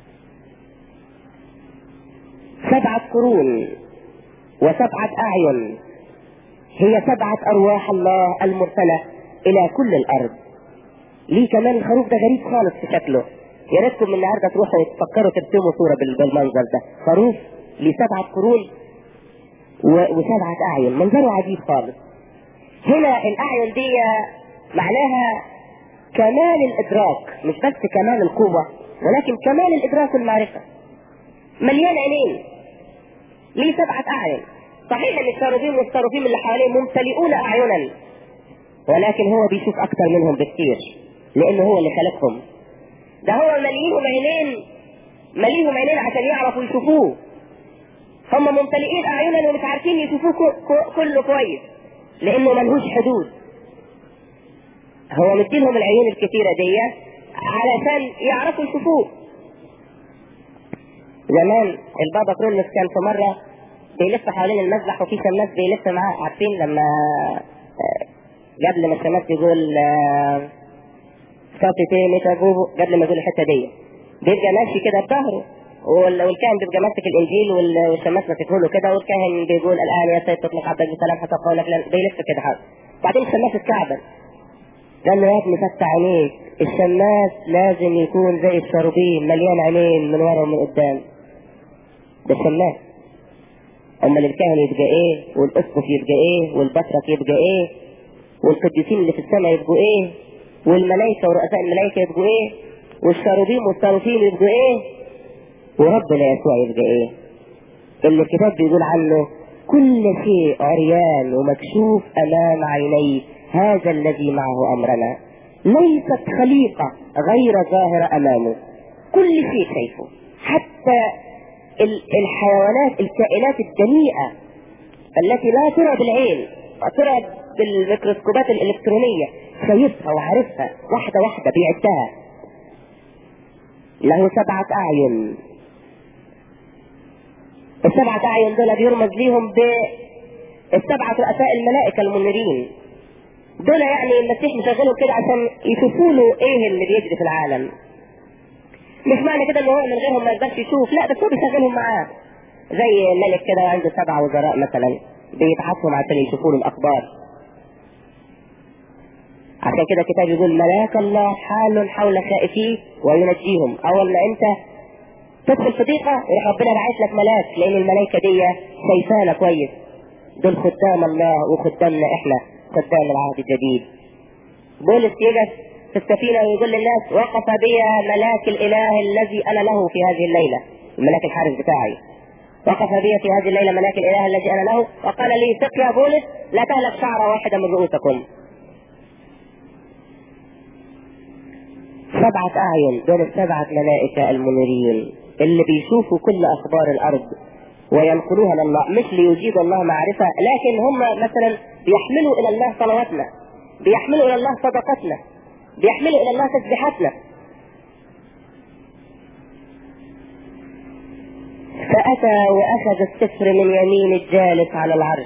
سبعة قرون وسبعة اعين هي سبعة ارواح الله المرسلة الى كل الارض ليه كمان الخروف ده غريب خالص في شكله يا ريتكم من النهارده تروحوا تفكروا ترسموا صوره بال- بالمنظر ده خروف ليه سبعه قرون و- وسبعه اعين منظره عجيب خالص هنا الاعين دي معناها كمال الادراك مش بس كمال القوه ولكن كمال الادراك والمعرفه مليان عينين ليه سبعه اعين صحيح ان الشاروبيم والصاروفيم اللي حواليه ممتلئون اعينا ولكن هو بيشوف اكتر منهم بكتير لانه هو اللي خلقهم ده هو مليهم عينين مليهم عينين عشان يعرفوا يشوفوه هم ممتلئين اعينا ومش عارفين يشوفوه كو- كو- كله كويس لانه ملهوش حدود هو مديلهم العيون الكتيرة دي علشان يعرفوا يشوفوه زمان البابا كرولوس كان في مرة بيلف حوالين المسبح وفي شماس بيلف معاه عارفين لما آه، قبل ما الشماس يقول آه، صافي تي متى جوبو قبل ما يقول الحتة دي بيبقى ماشي كده بظهره وال- والكاهن بيبقى ماسك الانجيل وال- والشماس ماسكه له كده والكاهن بيقول الان يا سيد تطلق عبدك بسلام حتى قولك لن بيلف كده حاجه بعدين الشماس اتكعبل قال له يا ابني فتح عينيك الشماس لازم يكون زي الشروبين مليان عينين من ورا ومن قدام ده الشماس امال الكاهن يبقى ايه والاسقف يبقى ايه والبطرك يبقى ايه والقديسين اللي في السماء يبقوا ايه والملائكه ورؤساء الملائكه يبقوا ايه والشاروبيم والصاروفين يبقوا ايه وربنا يسوع يبقى ايه اللي الكتاب بيقول عنه كل شيء عريان ومكشوف امام عينيه هذا الذي معه امرنا ليست خليقه غير ظاهره امامه كل شيء شايفه حتى ال- الحيوانات الكائنات الدنيئه التي لا ترى بالعين ترى بالميكروسكوبات الالكترونيه شايفها وعارفها واحده واحده بيعدها له سبعه اعين السبعة أعين دول بيرمز ليهم بالسبعة رؤساء الملائكة المنيرين دول يعني المسيح مشغلهم كده عشان يشوفوا له ايه اللي بيجري في العالم مش معنى كده ان هو من غيرهم ما يقدرش يشوف لا بس هو بيشغلهم معاه زي ملك كده عنده سبع وزراء مثلا بيبعثهم عشان يشوفوا له الاخبار عشان كده الكتاب يقول ملاك الله حال حول خائفيه وينجيهم اول ما انت تدخل في ضيقه يروح ربنا باعت لك ملاك لان الملائكه دي شايفانا كويس دول خدام الله وخدامنا احنا خدام العهد الجديد بولس يجلس في السفينه ويقول للناس وقف بي ملاك الاله الذي انا له في هذه الليله الملاك الحارس بتاعي وقف بي في هذه الليله ملاك الاله الذي انا له وقال لي ثق يا بولس لا تهلك شعره واحده من رؤوسكم سبعة أعين دول السبعة ملائكة المنيرين اللي بيشوفوا كل أخبار الأرض وينقلوها لله مش ليجيب الله معرفة لكن هم مثلا بيحملوا إلى الله صلواتنا بيحملوا إلى الله صدقاتنا بيحملوا إلى الله تسبيحاتنا فأتى وأخذ السفر من يمين الجالس على العرش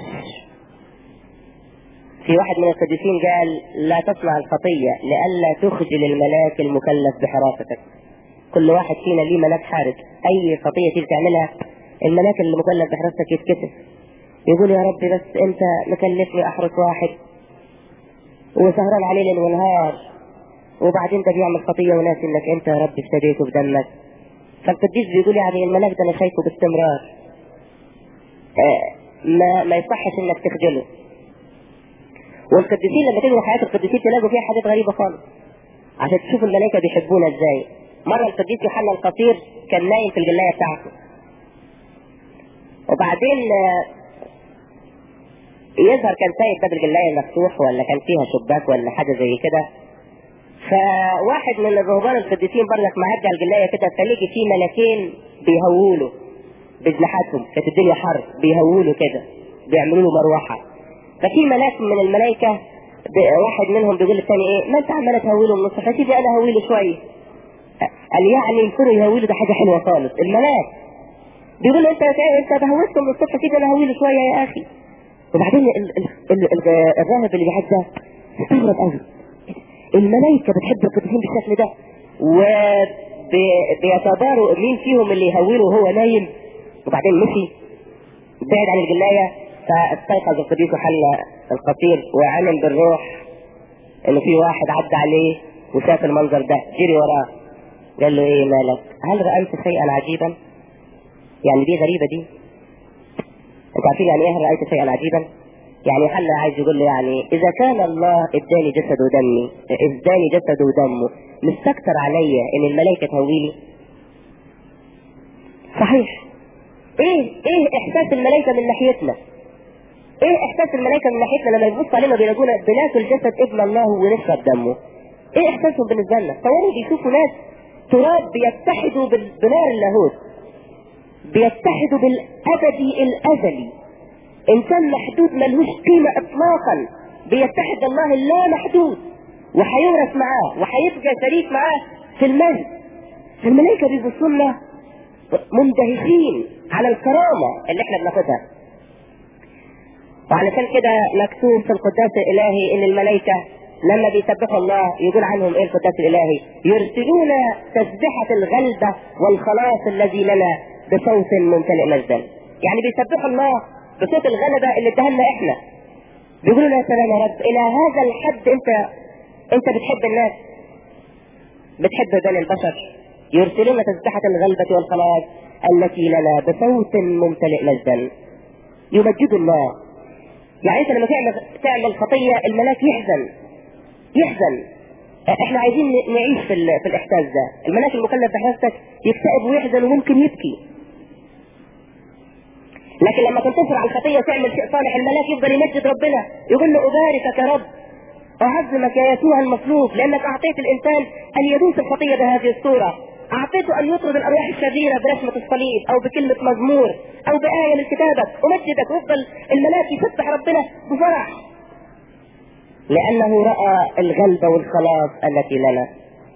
في واحد من القديسين قال لا تصنع الخطية لئلا تخجل الملاك المكلف بحراستك كل واحد فينا ليه ملاك حارس أي خطية تيجي تعملها الملاك اللي مكلف بحراستك يتكسف يقول يا رب بس أنت مكلفني أحرس واحد وسهران عليه ليل ونهار وبعدين ده بيعمل خطية وناس إنك أنت يا رب ابتديته بدمك فالقديس بيقول يعني الملاك ده أنا شايفه باستمرار آه ما ما يصحش إنك تخجله والقديسين لما تجروا حياة القديسين تلاقوا فيها حاجات غريبة خالص عشان تشوفوا الملائكة بيحبونا ازاي مرة القديس يوحنا القصير كان نايم في الجلاية بتاعته وبعدين آه، يظهر كان سايب باب الجلاية مفتوح ولا كان فيها شباك ولا حاجة زي كده فواحد من الرهبان القديسين برضك معدي على الجلاية كده فلقي فيه ملاكين بيهووا له بجناحاتهم كانت الدنيا حر بيهووا له كده بيعملوا له مروحة ففي ملاك من الملائكة ب- واحد منهم بيقول للثاني ايه ما انت عمال تهويله من الصبح سيبني انا اهويله شويه قال يعني ينكروا يهويله ده حاجه حلوه خالص الملاك بيقول له انت انت بهوته من الصبح سيبني انا اهويله شويه يا اخي وبعدين ال ال ال ال الراهب اللي قاعد ده استغرب قوي الملائكه بتحب القديسين بالشكل ده وبيتباروا مين فيهم اللي يهوله وهو نايم وبعدين مشي بعد عن الجلايه فاستيقظ القديس يوحنا القصير وعلم بالروح انه في واحد عدى عليه وشاف المنظر ده جري وراه قال له ايه مالك هل رأيت شيئا عجيبا يعني دي غريبة دي انت عارفين يعني ايه هل رأيت شيئا عجيبا يعني حنا عايز يقول له يعني اذا كان الله اداني جسد ودمي اداني جسد ودمه مستكتر عليا ان الملائكة تهويلي صحيح ايه ايه احساس الملائكة من ناحيتنا ايه احساس الملائكة من ناحيتنا لما يبص علينا بيلاقونا بناكل جسد ابن الله ونشرب دمه ايه احساسهم بالنسبة لنا تصوروا بيشوفوا ناس تراب بيتحدوا بال- بنار اللاهوت بيتحدوا بالابدي الازلي انسان محدود ملهوش قيمة اطلاقا بيتحد بالله اللا محدود وهيورث معاه وهيبقى شريك معاه في المجد الملائكة بيبصوا لنا مندهشين على الكرامة اللي احنا بناخدها وعلشان كده مكتوب في القداس الالهي ان الملائكة لما بيسبحوا الله يقول عنهم ايه القداس الالهي يرسلون تسبحة الغلبة والخلاص الذي لنا بصوت ممتلئ مجدا يعني بيسبحوا الله بصوت الغلبة اللي اداها لنا احنا بيقولوا له يا سلام يا رب الى هذا الحد انت انت بتحب الناس بتحب بني البشر يرسلون تسبحة الغلبة والخلاص التي لنا بصوت ممتلئ مجدا يمجد الله يعني انت لما تعمل تعمل خطية الملاك يحزن يحزن احنا عايزين نعيش في, ال- في الاحساس ده الملاك المكلف بحياتك يكتئب ويحزن وممكن يبكي لكن لما تنتصر على الخطية وتعمل شيء صالح الملاك يفضل يمجد ربنا يقول له أباركك يا رب أعظمك يا يسوع المصلوب لأنك أعطيت الإنسان أن يدوس الخطية بهذه الصورة أعطيته أن يطرد الأرواح الشريرة برسمة الصليب أو بكلمة مزمور أو بآية من كتابك أمجدك ويفضل الملاك يسبح ربنا بفرح لأنه رأى الغلبة والخلاص التي لنا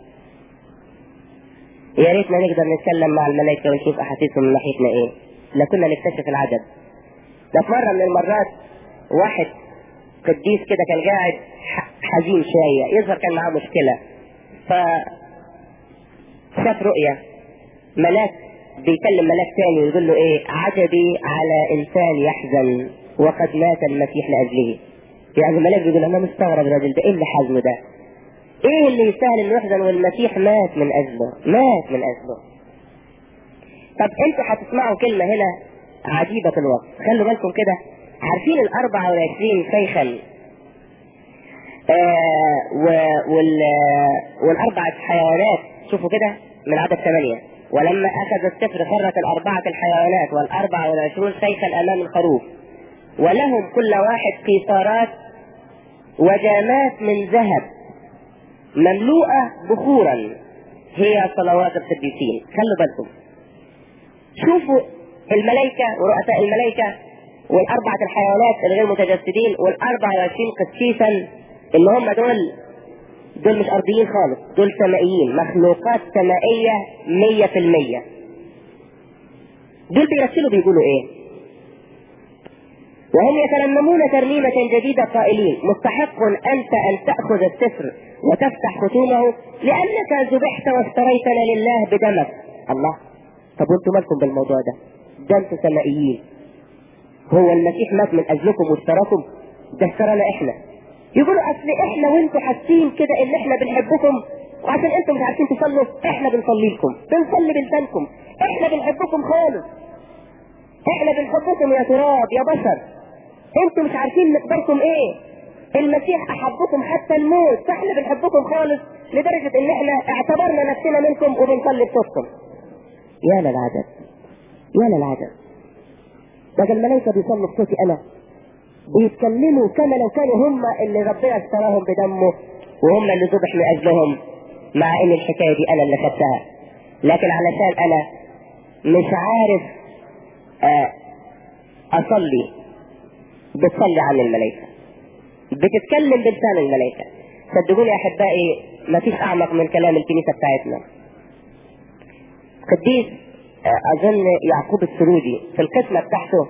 يا ريتنا نقدر نتكلم مع الملائكة ونشوف أحاسيسهم من ناحيتنا إيه لكنا نكتشف العجب ده في مرة من المرات واحد قديس كده كان قاعد ح- حزين شوية يظهر كان معاه مشكلة ف شاف رؤية ملاك بيكلم ملاك تاني ويقول له ايه عجبي على انسان يحزن وقد مات المسيح لاجله يعني الملاك بيقول انا مستغرب الراجل ده ايه اللي حزنه ده ايه اللي يستاهل انه يحزن والمسيح مات من اجله مات من اجله طب انتوا هتسمعوا كلمة هنا عجيبة الوصف خلوا بالكم كده عارفين الأربعة والعشرين شيخا آه و- وال والأربعة حيوانات شوفوا كده من عدد ثمانية ولما أخذ السفر خرت الأربعة الحيوانات والأربعة والعشرون شيخا أمام الخروف ولهم كل واحد قيثارات وجامات من ذهب مملوءة بخورا هي صلوات القديسين خلوا بالكم شوفوا الملائكة ورؤساء الملائكة والأربعة الحيوانات الغير متجسدين والأربعة وعشرين قسيسا اللي هم دول دول مش أرضيين خالص دول سمائيين مخلوقات سمائية مية في المية دول بيرسلوا بيقولوا ايه وهم يترنمون ترنيمة جديدة قائلين مستحق أنت أن تأخذ السفر وتفتح ختومه لأنك ذبحت واشتريتنا لله بدمك الله طب وانتم مالكم بالموضوع ده ده انتوا سمائيين هو المسيح مات من اجلكم واشتراكم ده اشترانا احنا يقولوا اصل احنا وانتوا حاسين كده ان احنا بنحبكم وعشان انتم مش عارفين تصلوا احنا بنصلي لكم بنصلي بلسانكم احنا بنحبكم خالص احنا بنحبكم يا تراب يا بشر انتوا مش عارفين مقداركم ايه المسيح احبكم حتى الموت فاحنا بنحبكم خالص لدرجة ان احنا اعتبرنا نفسنا منكم وبنصلي بصوتكم يا للعجب يا للعجب ده الملائكة بيصلوا بصوتي انا بيتكلموا كما لو كانوا هم اللي ربنا اشتراهم بدمه وهم اللي ذبح من اجلهم مع ان الحكاية دي انا اللي خدتها لكن علشان انا مش عارف آه، اصلي بتصلي عن الملائكة بتتكلم بلسان الملائكة صدقوني يا احبائي مفيش اعمق من كلام الكنيسة بتاعتنا قديس آه، اظن يعقوب السرودي في القسمة بتاعته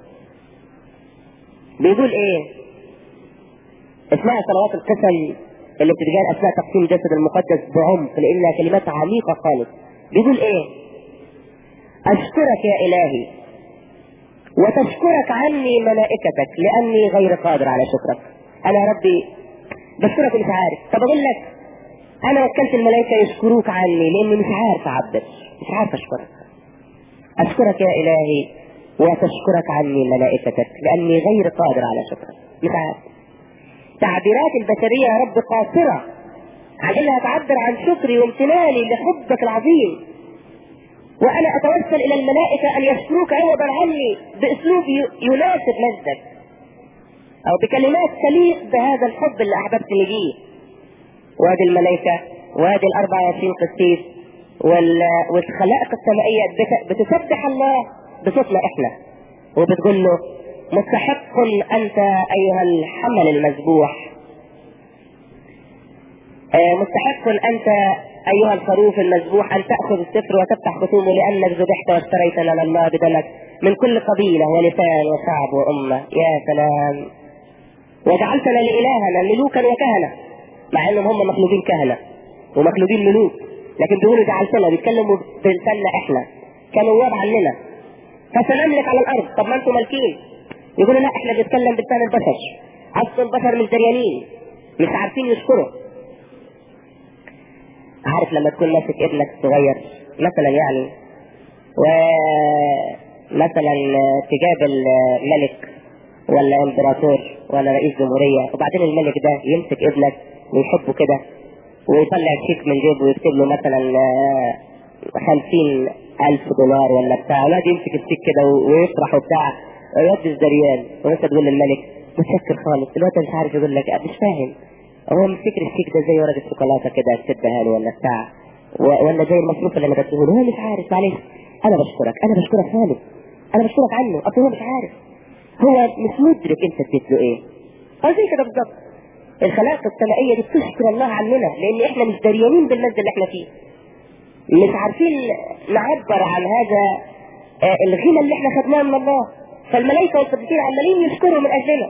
بيقول ايه اسمها صلوات القسم اللي بتتقال اثناء تقسيم الجسد المقدس بعمق لانها كلمات عميقة خالص بيقول ايه اشكرك يا الهي وتشكرك عني ملائكتك لاني غير قادر على شكرك انا يا ربي بشكرك مش عارف طب اقول لك انا وكلت الملائكة يشكروك عني لاني مش عارف اعبر مش عارف اشكرك اشكرك يا الهي وتشكرك عني ملائكتك لاني غير قادر على شكرك مش عارف تعبيرات البشرية يا رب قاصرة على انها تعبر عن شكري وامتناني لحبك العظيم وانا اتوسل الى الملائكة ان يشكروك عوضا عني باسلوب يناسب مجدك او بكلمات تليق بهذا الحب اللي احببتني بيه وادي الملائكة وادي ال 24 قسيس والخلائق السمائية بتسبح الله بصوتنا احنا وبتقول له مستحق انت ايها الحمل المذبوح آه، مستحق انت ايها الخروف المذبوح ان تاخذ السفر وتفتح ختومه لانك ذبحت واشتريت لنا الله بدمك من كل قبيله ولسان وشعب وامه يا سلام وجعلتنا لالهنا ملوكا وكهنه مع انهم هم مخلوقين كهنه ومخلوقين ملوك لكن بيقولوا جعلتنا بيتكلموا بلساننا احنا كنواب عننا فسنملك على الارض طب ما انتم مالكين يقولوا لا احنا بنتكلم بلسان البشر اصل البشر مش دريانين مش عارفين يشكروا عارف لما تكون ماسك ابنك الصغير مثلا يعني ومثلا تجاب الملك ولا امبراطور ولا رئيس جمهورية وبعدين الملك ده يمسك ابنك ويحبه كده ويطلع شيك من جيبه ويكتب له مثلا خمسين ألف دولار ولا بتاع ولا يمسك الشيك كده ويفرح وبتاع يودي الزريان وانت تقول للملك متشكر خالص دلوقتي مش عارف يقول لك مش فاهم هو مفتكر الشيك ده زي ورقه شوكولاته كده تسدها له ولا بتاع ولا زي المصروف اللي انا بديه له هو مش عارف معلش انا بشكرك انا بشكرك خالص انا بشكرك عنه اصل هو مش عارف هو مش مدرك انت اديت له ايه اه زي كده بالظبط الخلائق السمائيه دي بتشكر الله عننا لان احنا مش دريانين بالمجد اللي احنا فيه مش عارفين نعبر عن هذا آه الغنى اللي احنا خدناه من الله فالملائكه والقديسين عمالين يشكروا من اجلنا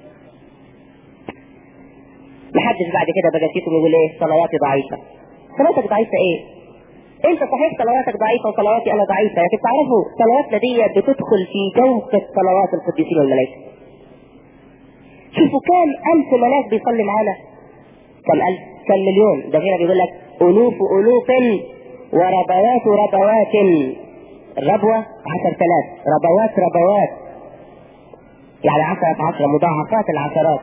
محدش بعد كده بقى فيكم يقول ايه صلواتي ضعيفه صلاتك ضعيفه ايه انت صحيح صلواتك ضعيفه وصلواتي انا ضعيفه لكن تعرفوا صلواتنا دي بتدخل في جوفة صلوات القديسين والملائكه شوفوا كام الف ملاك بيصلي معانا كم الف كم مليون ده هنا بيقول لك الوف الوف وربوات ربوات الربوة عشر ثلاث ربوات ربوات يعني عشرة عشرة مضاعفات العشرات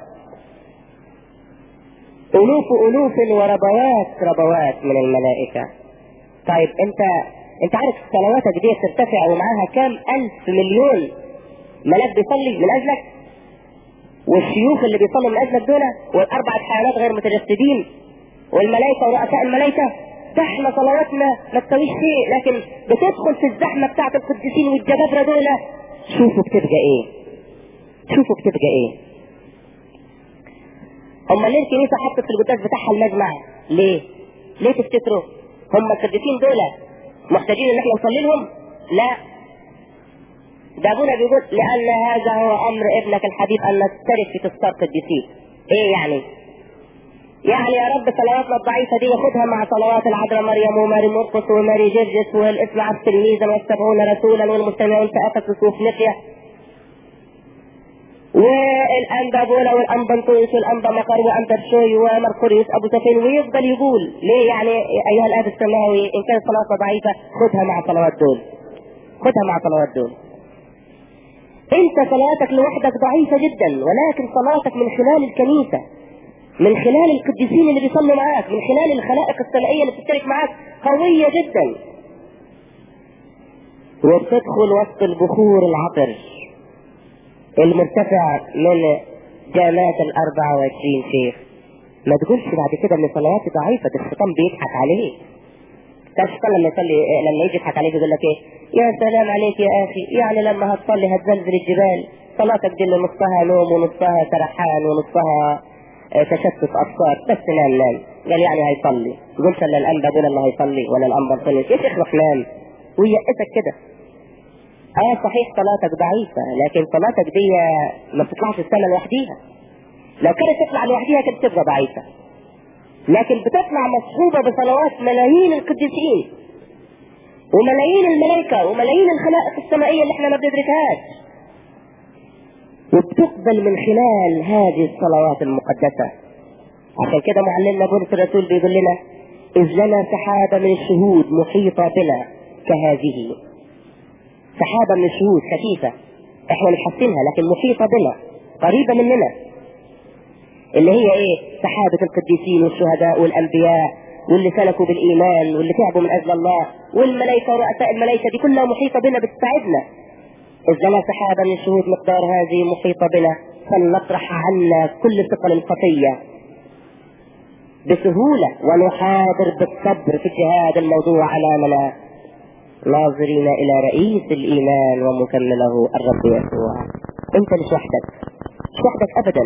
ألوف ألوف وربوات ربوات من الملائكة طيب أنت أنت عارف صلواتك دي ترتفع ومعاها كام ألف مليون ملاك بيصلي من أجلك والشيوخ اللي بيصلوا من أجلك دول والأربعة حيوانات غير متجسدين والملائكة ورؤساء الملائكة ده احنا صلواتنا ما تسويش شيء لكن بتدخل في الزحمة بتاعت القديسين والجبابرة دول شوفوا بتبقى ايه شوفوا بتبقى ايه هم ليه الكنيسه حطت في القداس بتاعها المجمع ليه ليه تفتكروا هم القديسين دول محتاجين ان احنا نصلي لهم لا ده ابونا بيقول لان هذا هو امر ابنك الحبيب ان نشترك في تذكار قديسين ايه يعني يعني يا رب صلواتنا الضعيفه دي وخدها مع صلوات العذراء مريم وماري مرقس وماري جرجس والاثنى عشر تلميذا والسبعون رسولا والمستمعون في افسس وفنيقيا والانبا بولا والانبا نطوس والانبا مقر وانبا بشوي ومركوريوس ابو سفين ويفضل يقول ليه يعني ايها الاب السماوي ان كانت صلاتنا ضعيفه خذها مع صلوات دول خذها مع صلوات دول انت صلاتك لوحدك ضعيفه جدا ولكن صلاتك من خلال الكنيسه من خلال القديسين اللي بيصلوا معاك من خلال الخلائق السمائيه اللي بتشترك معاك قويه جدا وبتدخل وسط البخور العطر المرتفع من جامعة الأربعة وعشرين شيخ ما تقولش بعد كده ان صلواتي ضعيفة الشيطان بيضحك عليك الشيطان لما يصلي لما يجي يضحك عليك يقول لك ايه يا سلام عليك يا اخي يعني لما هتصلي هتزلزل الجبال صلاتك دي اللي نصها نوم ونصها سرحان ونصها تشتت افكار بس نام نام قال يعني هيصلي قلت الا الانبا دول اللي هيصلي ولا الانبا يصلي يا شيخ روح نام ويأسك كده اه صحيح صلاتك ضعيفة لكن صلاتك دي ما بتطلعش السماء لوحديها لو كانت تطلع لوحديها كانت تبقى ضعيفة لكن بتطلع مصحوبة بصلوات ملايين القديسين وملايين الملائكة وملايين الخلائق السمائية اللي احنا ما بندركهاش وبتقبل من خلال هذه الصلوات المقدسة عشان كده معلمنا بولس الرسول بيقول لنا إذ لنا سحابة من الشهود محيطة بنا كهذه سحابة من الشهود خفيفة احنا مش حاسينها لكن محيطة بنا قريبة مننا اللي هي ايه سحابة القديسين والشهداء والانبياء واللي سلكوا بالايمان واللي تعبوا من اجل الله والملائكة ورؤساء الملائكة دي كلها محيطة بنا بتساعدنا إذ لنا سحابة من الشهود مقدار هذه محيطة بنا فلنطرح عنا كل ثقل الخطية بسهولة ونحاضر بالصبر في الجهاد الموضوع أمامنا ناظرين إلى رئيس الإيمان ومكمله الرب يسوع أنت مش وحدك مش وحدك أبدا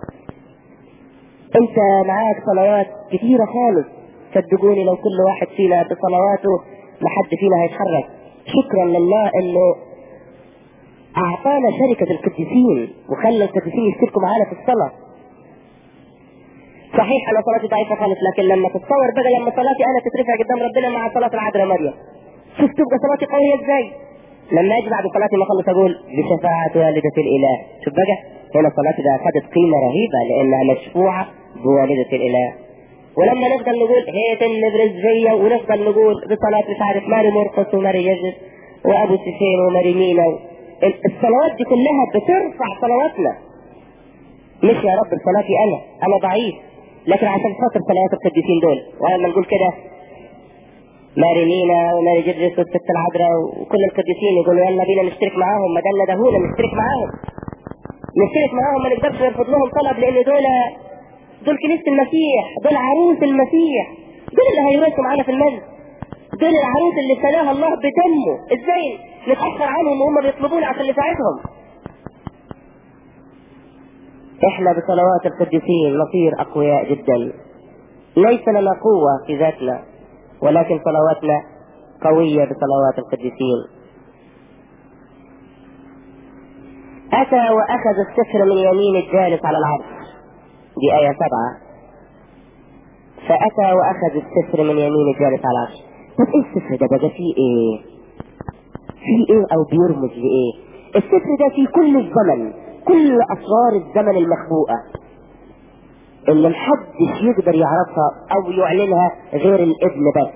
أنت معاك صلوات كثيرة خالص صدقوني لو كل واحد فينا بصلواته لحد فينا هيتحرك شكرا لله انه اعطانا شركة القديسين وخلى القديسين يشتركوا معانا في الصلاة صحيح انا صلاتي ضعيفة خالص لكن لما تتصور بقى لما صلاتي انا تترفع قدام ربنا مع صلاة العذراء مريم شوف تبقى صلاتي قوية ازاي لما اجي بعد صلاتي ما اخلص اقول بشفاعة والدة الاله شوف بقى هنا صلاتي ده اخذت قيمة رهيبة لانها مشفوعة بوالدة الاله ولما نفضل نقول هي تنبرز فيا ونفضل نقول بصلاة مش عارف ماري مرقس وماري يجد وابو سفين وماري مينا الصلوات دي كلها بترفع صلواتنا مش يا رب صلاتي انا انا ضعيف لكن عشان خاطر صلوات القديسين دول ولما نقول كده ماري مينا وماري جدرس والست العذراء وكل القديسين يقولوا يلا بينا نشترك معاهم ما دام ندهونا نشترك معاهم نشترك معاهم ما نقدرش نرفض لهم طلب لان دول دول كنيسة المسيح دول عروس المسيح دول اللي هيورثوا معانا في المسجد دول العروس اللي ابتلاها الله بدمه ازاي نتأخر عنهم وهم بيطلبونا عشان نساعدهم احنا بصلوات القديسين نصير اقوياء جدا ليس لنا قوة في ذاتنا ولكن صلواتنا قوية بصلوات القديسين أتى وأخذ السفر من يمين الجالس على العرش دي آية سبعة فأتى وأخذ السفر من يمين الجالس على العرش طب إيه السفر ده بقى فيه إيه؟ فيه إيه أو بيرمز لإيه؟ السفر ده فيه كل الزمن كل أسرار الزمن المخبوءة اللي محدش يقدر يعرفها أو يعلنها غير الابن بس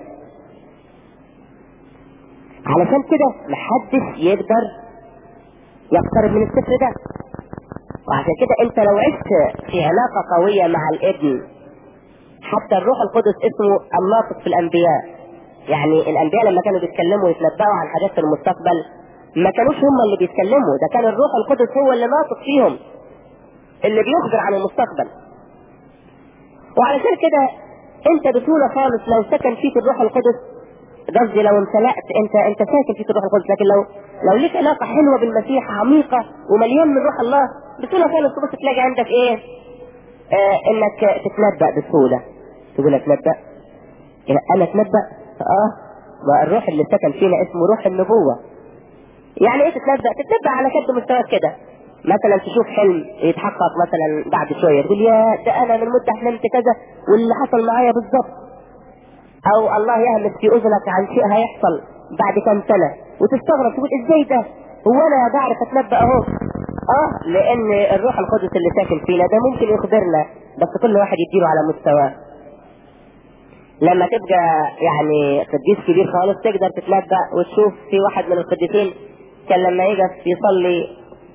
علشان كده محدش يقدر يقترب من السفر ده وعشان كده انت لو عشت في علاقة قوية مع الابن حتى الروح القدس اسمه الناطق في الانبياء يعني الانبياء لما كانوا بيتكلموا ويتنبأوا عن حاجات في المستقبل ما كانوش هم اللي بيتكلموا ده كان الروح القدس هو اللي ناطق فيهم اللي بيخبر عن المستقبل وعلشان كده انت بسهولة خالص لو سكن فيك الروح القدس قصدي لو امتلأت انت انت ساكن فيك الروح القدس لكن لو لو ليك علاقة حلوة بالمسيح عميقة ومليان من روح الله بسهولة خالص تبص تلاقي عندك ايه آه انك تتنبأ بسهولة تقول اتنبأ إيه انا اتنبأ اه ما الروح اللي سكن فينا اسمه روح النبوة يعني ايه تتنبأ تتنبأ على قد مستواك كده مثلا تشوف حلم يتحقق مثلا بعد شوية تقول يا ده انا من مدة حلمت كذا واللي حصل معايا بالظبط او الله يهمس في اذنك عن شيء هيحصل بعد كم سنة وتستغرب تقول ازاي ده هو انا بعرف اتنبأ اهو اه لان الروح القدس اللي ساكن فينا ده ممكن يخبرنا بس كل واحد يديله على مستواه لما تبقى يعني قديس كبير خالص تقدر تتنبأ وتشوف في واحد من القديسين كان لما يقف يصلي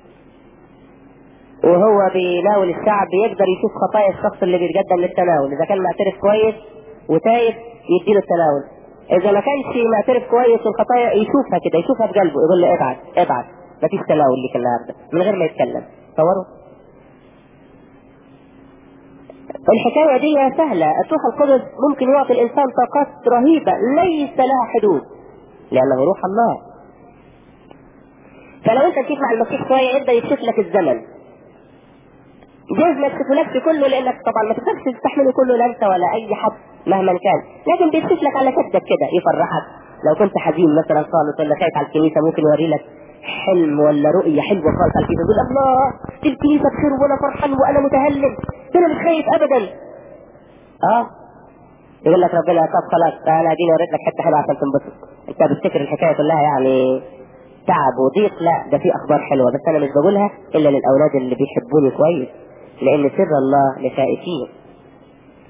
وهو بيناول الشعب يقدر يشوف خطايا الشخص اللي بيتقدم للتناول اذا كان معترف كويس وتايب يديله التناول اذا ما كانش معترف كويس والخطايا يشوفها كده يشوفها بقلبه يقول له ابعد ابعد مفيش تناول ليك النهارده من غير ما يتكلم تصوروا الحكاية دي سهلة الروح القدس ممكن يعطي الإنسان طاقات رهيبة ليس لها حدود لأنه روح الله فلو أنت تشوف مع المسيح شوية يبدأ يكشف لك الزمن جايز ما تكشفلكش كله لأنك طبعا ما تقدرش تستحمله كله لا أنت ولا أي حد مهما كان لكن بيكشف لك على كدك كده يفرحك لو كنت حزين مثلا خالص ولا خايف على الكنيسة ممكن يوري لك حلم ولا رؤية حلوة خالص على الكنيسة تقول الله دي الكنيسة بخير وانا فرحان وانا متهلل انا مش خايف ابدا اه يقول لك ربنا طب خلاص انا اديني وريت لك حته حلوه عشان تنبسط انت بتفتكر الحكايه كلها يعني تعب وضيق لا ده في اخبار حلوه بس انا مش بقولها الا للاولاد اللي بيحبوني كويس لان سر الله لفائتين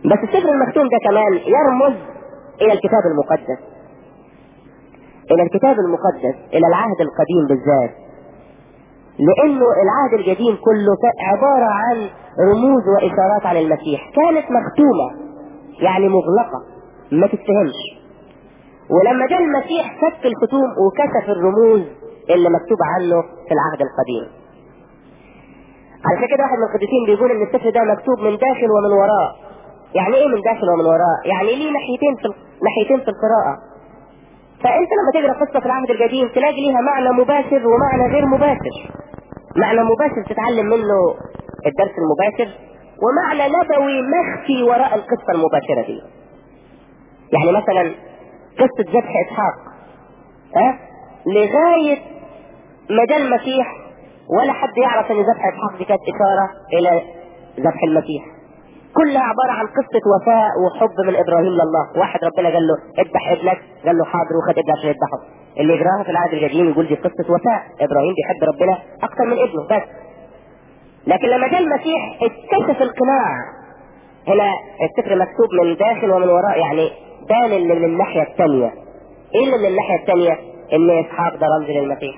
بس السفر المختوم ده كمان يرمز الى الكتاب المقدس الى الكتاب المقدس الى العهد القديم بالذات لانه العهد القديم كله عبارة عن رموز واشارات عن المسيح كانت مختومة يعني مغلقة ما تتفهمش ولما جاء المسيح فك الختوم وكشف الرموز اللي مكتوب عنه في العهد القديم علشان كده واحد من القديسين بيقول ان السفر ده مكتوب من داخل ومن وراء يعني ايه من داخل ومن وراء يعني ليه ناحيتين في ناحيتين في القراءة فانت لما تقرا قصه في العهد القديم تلاقي ليها معنى مباشر ومعنى غير مباشر معنى مباشر تتعلم منه الدرس المباشر ومعنى نبوي مخفي وراء القصه المباشره دي يعني مثلا قصه ذبح اسحاق ها لغايه ما جاء المسيح ولا حد يعرف ان ذبح اسحاق دي كانت اشاره الى ذبح المسيح كلها عبارة عن قصة وفاء وحب من إبراهيم لله واحد ربنا قال له اذبح ابنك قال له حاضر وخد ابنك عشان يذبحه اللي يقراها في العهد القديم يقول دي قصة وفاء إبراهيم بيحب ربنا أكثر من ابنه بس لكن لما جاء المسيح اتكشف القناع هنا السفر مكتوب من داخل ومن وراء يعني بان اللي من الناحية الثانية ايه اللي من الناحية الثانية ان اسحاق ده رمز للمسيح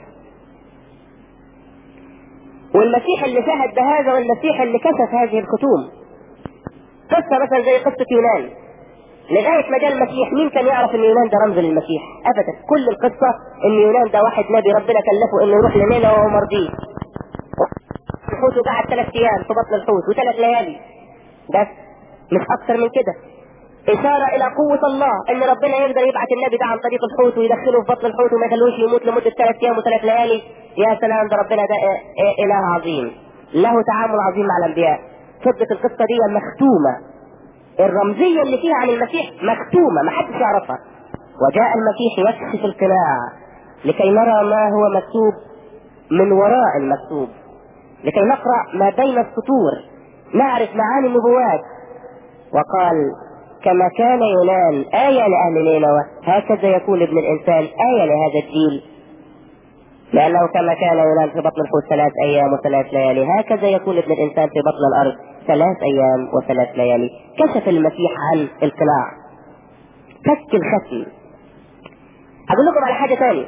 والمسيح اللي شهد بهذا والمسيح اللي كشف هذه الختوم قصة مثلا زي قصة يونان لغاية ما جاء المسيح مين كان يعرف ان يونان ده رمز للمسيح ابدا كل القصة ان يونان ده واحد نبي ربنا كلفه انه يروح لنينوى وهو مرضيه الحوت وقعد ثلاث ايام في بطن الحوت وثلاث ليالي بس مش اكثر من كده إشارة إلى قوة الله إن ربنا يقدر يبعث النبي ده عن طريق الحوت ويدخله في بطن الحوت وما يخلوش يموت لمدة ثلاث أيام وثلاث ليالي يا سلام ده ربنا ده إله عظيم له تعامل عظيم مع الأنبياء فضة القصة دي مختومة الرمزية اللي فيها عن المسيح مختومة ما حدش يعرفها وجاء المسيح يكشف القناع لكي نرى ما هو مكتوب من وراء المكتوب لكي نقرأ ما بين السطور نعرف معاني النبوات وقال كما كان يونان آية لأهل نينوى هكذا يكون ابن الإنسان آية لهذا الجيل لأنه كما كان يونان في بطن الحوت ثلاث أيام وثلاث ليالي هكذا يكون ابن الإنسان في بطن الأرض ثلاث أيام وثلاث ليالي كشف المسيح عن القلاع فك الختم أقول لكم على حاجة ثانية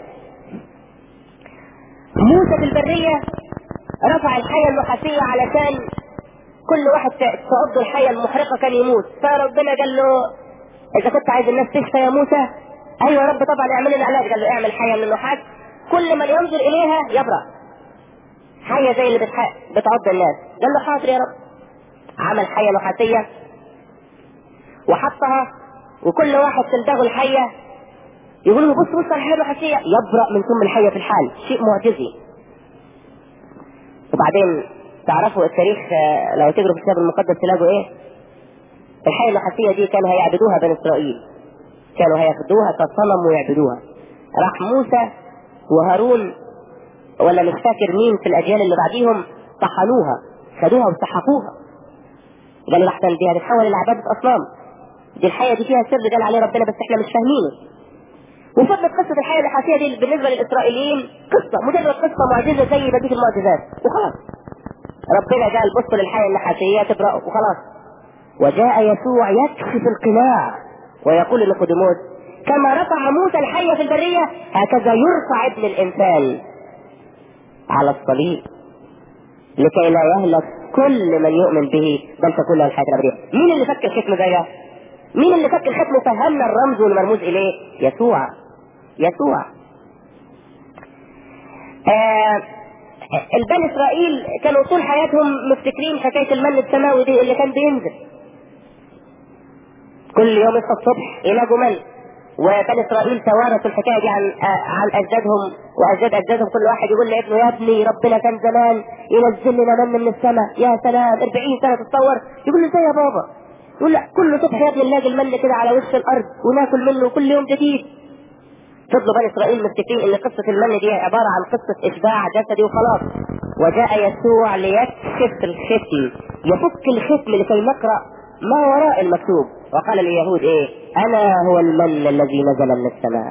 موسى في البرية رفع الحية النحاسية علشان كل واحد تعض الحية المحرقة كان يموت فربنا قال له إذا كنت عايز الناس تشفى يا موسى أيوة يا رب طبعا اعمل لنا علاج قال له اعمل حية من النحاس كل من ينظر إليها يبرأ حية زي اللي بتعض الناس قال له حاضر يا رب عمل حية نحاسية وحطها وكل واحد تلدغه الحية يقول له بص بص الحية النحاسية يبرأ من ثم الحية في الحال شيء معجزي وبعدين تعرفوا التاريخ لو تقروا في الكتاب المقدس تلاقوا ايه الحية النحاسية دي كانوا هيعبدوها بني اسرائيل كانوا هياخدوها كصنم ويعبدوها راح موسى وهارون ولا مش فاكر مين في الاجيال اللي بعديهم طحنوها خدوها وسحقوها قالوا لحسن دي هتتحول الى عباده اصنام دي الحياه دي فيها سر قال عليه ربنا بس احنا مش فاهمينه وفضلت قصة الحياة الحاسية دي بالنسبة للإسرائيليين قصة مجرد قصة معجزة زي بقية المعجزات وخلاص ربنا قال بصوا للحياة النحاسية تبرأوا وخلاص وجاء يسوع يكشف القناع ويقول لنيقوديموس كما رفع موسى الحية في البرية هكذا يرفع ابن الإنسان على الصليب لكي لا يهلك كل من يؤمن به بل تكون له الحياة الأبدية مين اللي فك الختم ده مين اللي فك الختم وفهمنا الرمز والمرموز إليه يسوع يسوع آه البني اسرائيل كانوا طول حياتهم مفتكرين حكايه المن السماوي دي اللي كان بينزل كل يوم يصحى الصبح يلاقوا من وبني اسرائيل توارثوا الحكايه دي عن عن اجدادهم واجداد اجدادهم كل واحد يقول لابنه يا ابني ربنا كان زمان ينزل لنا من من السماء يا سلام 40 سنه تتصور يقول له ازاي يا بابا يقول لا كل صبح يا ابني نلاقي المن كده على وش الارض وناكل منه كل يوم جديد فضلوا بني اسرائيل مفتكرين ان قصه المن دي عباره عن قصه اشباع جسدي وخلاص وجاء يسوع ليكشف الختم يفك الختم لكي نقرا ما وراء المكتوب وقال اليهود ايه انا هو المن الذي نزل من السماء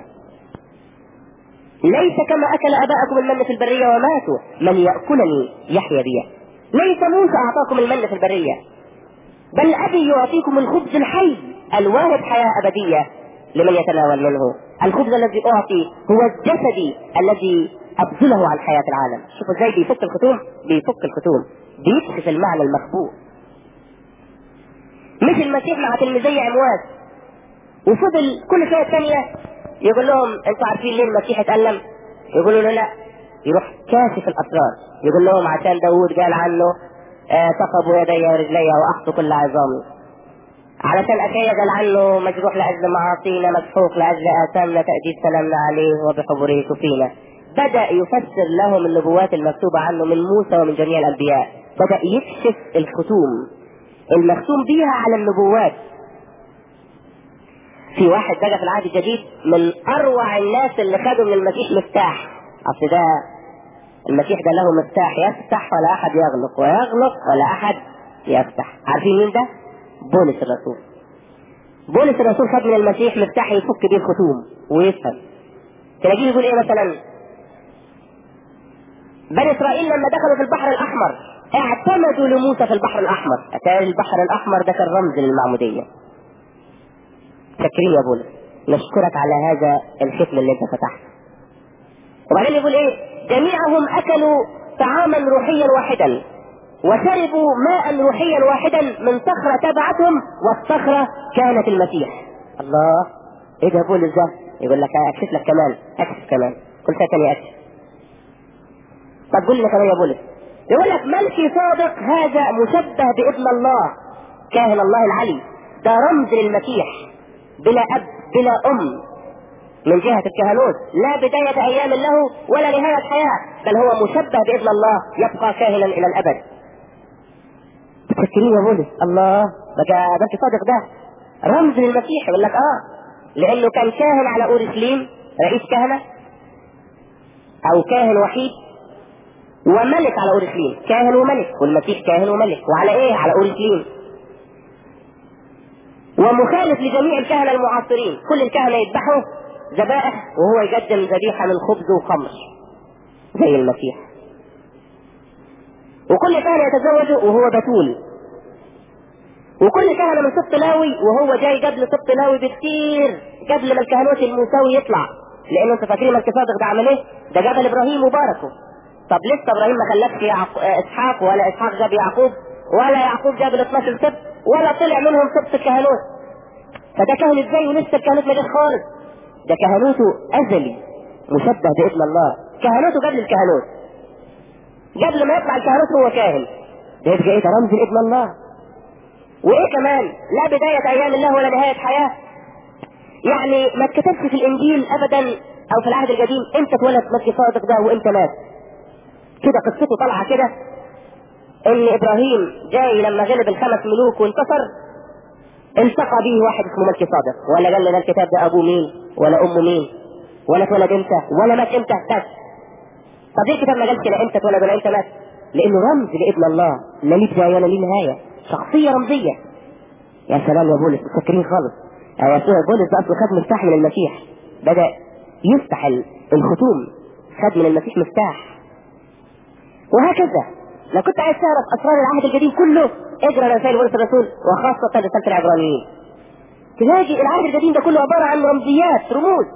ليس كما اكل اباءكم المن في البريه وماتوا من ياكلني يحيى بي ليس موسى اعطاكم المن في البريه بل أبي يعطيكم الخبز الحي الواهب حياة أبدية لمن يتناول منه الخبز الذي أعطي هو جسدي الذي أبذله عن حياة العالم شوفوا ازاي بيفك الختوم بيفك الختوم بيكشف المعنى المخبوء مش المسيح مع تلميذي عمواس وفضل كل شوية ثانية يقول لهم انتوا عارفين ليه المسيح اتألم يقولوا له لا يروح كاشف الأسرار يقول لهم عشان داوود قال عنه آه ثقبوا يدي ورجلي وأحصوا كل عظامي علشان أشياء قال عنه مجروح لأجل معاصينا مسحوق لأجل آثامنا تأديب سلامنا عليه وبحبره كفينا بدأ يفسر لهم النبوات المكتوبة عنه من موسى ومن جميع الأنبياء بدأ يكشف الختوم المختوم بيها على النبوات في واحد بقى في العهد الجديد من اروع الناس اللي خدوا من المسيح مفتاح اصل ده المسيح ده له مفتاح يفتح ولا احد يغلق ويغلق ولا احد يفتح عارفين مين ده بولس الرسول بولس الرسول خد من المسيح مفتاح يفك بيه الختوم ويفهم تلاقيه يقول ايه مثلا بني اسرائيل لما دخلوا في البحر الاحمر اعتمدوا لموسى في البحر الاحمر اتاري البحر الاحمر ده كان رمز للمعموديه فاكرين يا بولس نشكرك على هذا الختم اللي انت فتحته وبعدين يقول ايه جميعهم اكلوا طعاما روحيا واحدا وشربوا ماء روحيا واحدا من صخرة تبعتهم والصخرة كانت المسيح الله ايه ده بولس ده يقول لك اكشف لك كمان اكشف كمان كل شيء تاني اكشف طب قول لي كمان يا بولس يقول لك ملكي صادق هذا مشبه بابن الله كاهن الله العلي ده رمز للمسيح بلا اب بلا ام من جهة الكهنوت لا بداية أيام له ولا نهاية حياة بل هو مشبه بابن الله يبقى كاهنا إلى الأبد تفكرين يا بولس الله بقى بس صادق ده رمز للمسيح يقول لك اه لانه كان كاهن على اورشليم رئيس كهنه او كاهن وحيد وملك على اورشليم كاهن وملك والمسيح كاهن وملك وعلى ايه على اورشليم ومخالف لجميع الكهنه المعاصرين كل الكهنه يذبحوا ذبائح وهو يقدم ذبيحه من خبز وخمر زي المسيح وكل كهنه يتزوج وهو بتول وكل كهنه من سبط لاوي وهو جاي قبل سبط لاوي بكثير قبل ما الكهنوت الموسوي يطلع لانه انتوا فاكرين ملك صادق ده عمل ايه؟ ده جاب ابراهيم وباركه طب لسه ابراهيم ما خلفش يعق... اسحاق ولا اسحاق جاب يعقوب ولا يعقوب جاب ال 12 سبت ولا طلع منهم سبت الكهنوت فده كهن ازاي ولسه الكهنوت ما جاش خالص ده كهنوته ازلي مشبه بابن الله كهنوته قبل الكهنوت قبل ما يطلع الكهنوت هو كاهن ده يبقى ايه ده رمز لابن الله وايه كمان لا بداية ايام الله ولا نهاية حياة يعني ما اتكتبش في الانجيل ابدا او في العهد القديم امتى اتولد مكي صادق ده وامتى مات كده قصته طالعه كده ان ابراهيم جاي لما غلب الخمس ملوك وانتصر التقى به واحد اسمه ملكي صادق ولا قال لنا الكتاب ده ابوه مين ولا امه مين ولا اتولد امتى ولا مات امتى بس طب ليه الكتاب ما قالش لا امتى اتولد ولا امتى مات لانه رمز لابن الله لا ليه بدايه ولا ليه نهايه شخصيه رمزيه يا سلام يا بولس مفكرين خالص يا سيدي بولس ده اصله خد مفتاح من المسيح بدا يفتح الختوم خد من المسيح مفتاح وهكذا لو كنت عايز تعرف اسرار العهد القديم كله اقرا رسائل بولس الرسول وخاصه رساله العبرانيين تلاقي العهد القديم ده كله عباره عن رمزيات رموز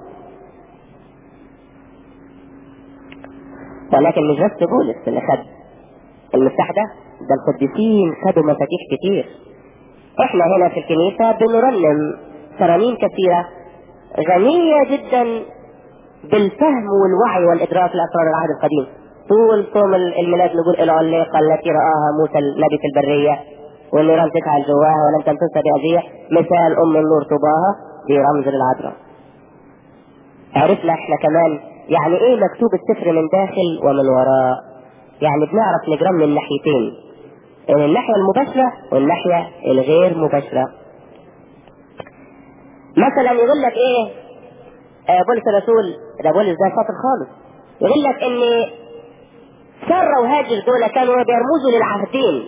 ولكن مش بس بولس اللي خد المفتاح ده ده القديسين خدوا مفاتيح كتير احنا هنا في الكنيسة بنرنم ترانيم كثيرة غنية جدا بالفهم والوعي والإدراك لأسرار العهد القديم طول صوم الميلاد نقول العليقة التي رآها موسى النبي في البرية والنيران تفعل جواها ولم تمسسها بأذية مثال أم النور طباها دي رمز للعذراء عرفنا احنا كمان يعني ايه مكتوب السفر من داخل ومن وراء يعني بنعرف نجرم من ناحيتين من الناحية المباشرة والناحية الغير مباشرة مثلا يقول لك ايه آه بولس الرسول ده بولس ده شاطر خالص يقول لك ان سارة وهاجر دول كانوا بيرمزوا للعهدين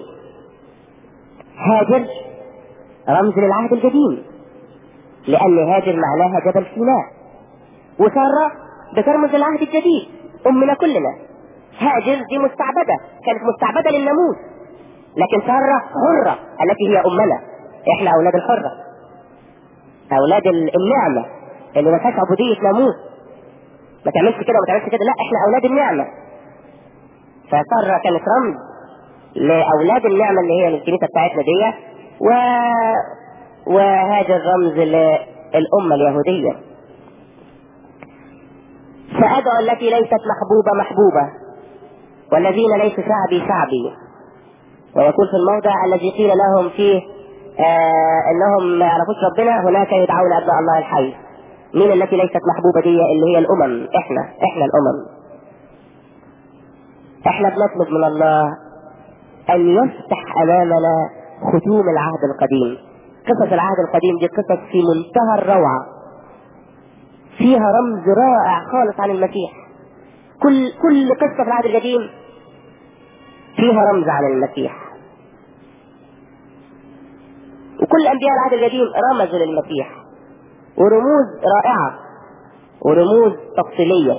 هاجر رمز للعهد القديم لأن هاجر معناها جبل سيناء وسارة بترمز للعهد الجديد أمنا كلنا هاجر دي مستعبدة كانت مستعبدة للناموس لكن سارة حرة التي هي أمنا إحنا أولاد الحرة أولاد النعمة اللي ما فيهاش عبودية ناموس ما تعملش كده وما تعملش كده لا إحنا أولاد النعمة فسارة كانت رمز لأولاد النعمة اللي هي الكنيسة بتاعتنا دي و... وهذا الرمز للأمة اليهودية سأدعو التي ليست محبوبة محبوبة والذين ليسوا شعبي شعبي ويكون في الموضع الذي قيل لهم فيه آه انهم ما يعرفوش ربنا هناك يدعون ابناء الله الحي مين التي ليست محبوبة دي اللي هي الامم احنا احنا الامم احنا بنطلب من الله ان يفتح امامنا ختوم العهد القديم قصص العهد القديم دي قصص في منتهى الروعة فيها رمز رائع خالص عن المسيح كل كل قصة في العهد القديم فيها رمز عن المسيح وكل انبياء العهد القديم رمزوا للمسيح ورموز رائعة ورموز تفصيلية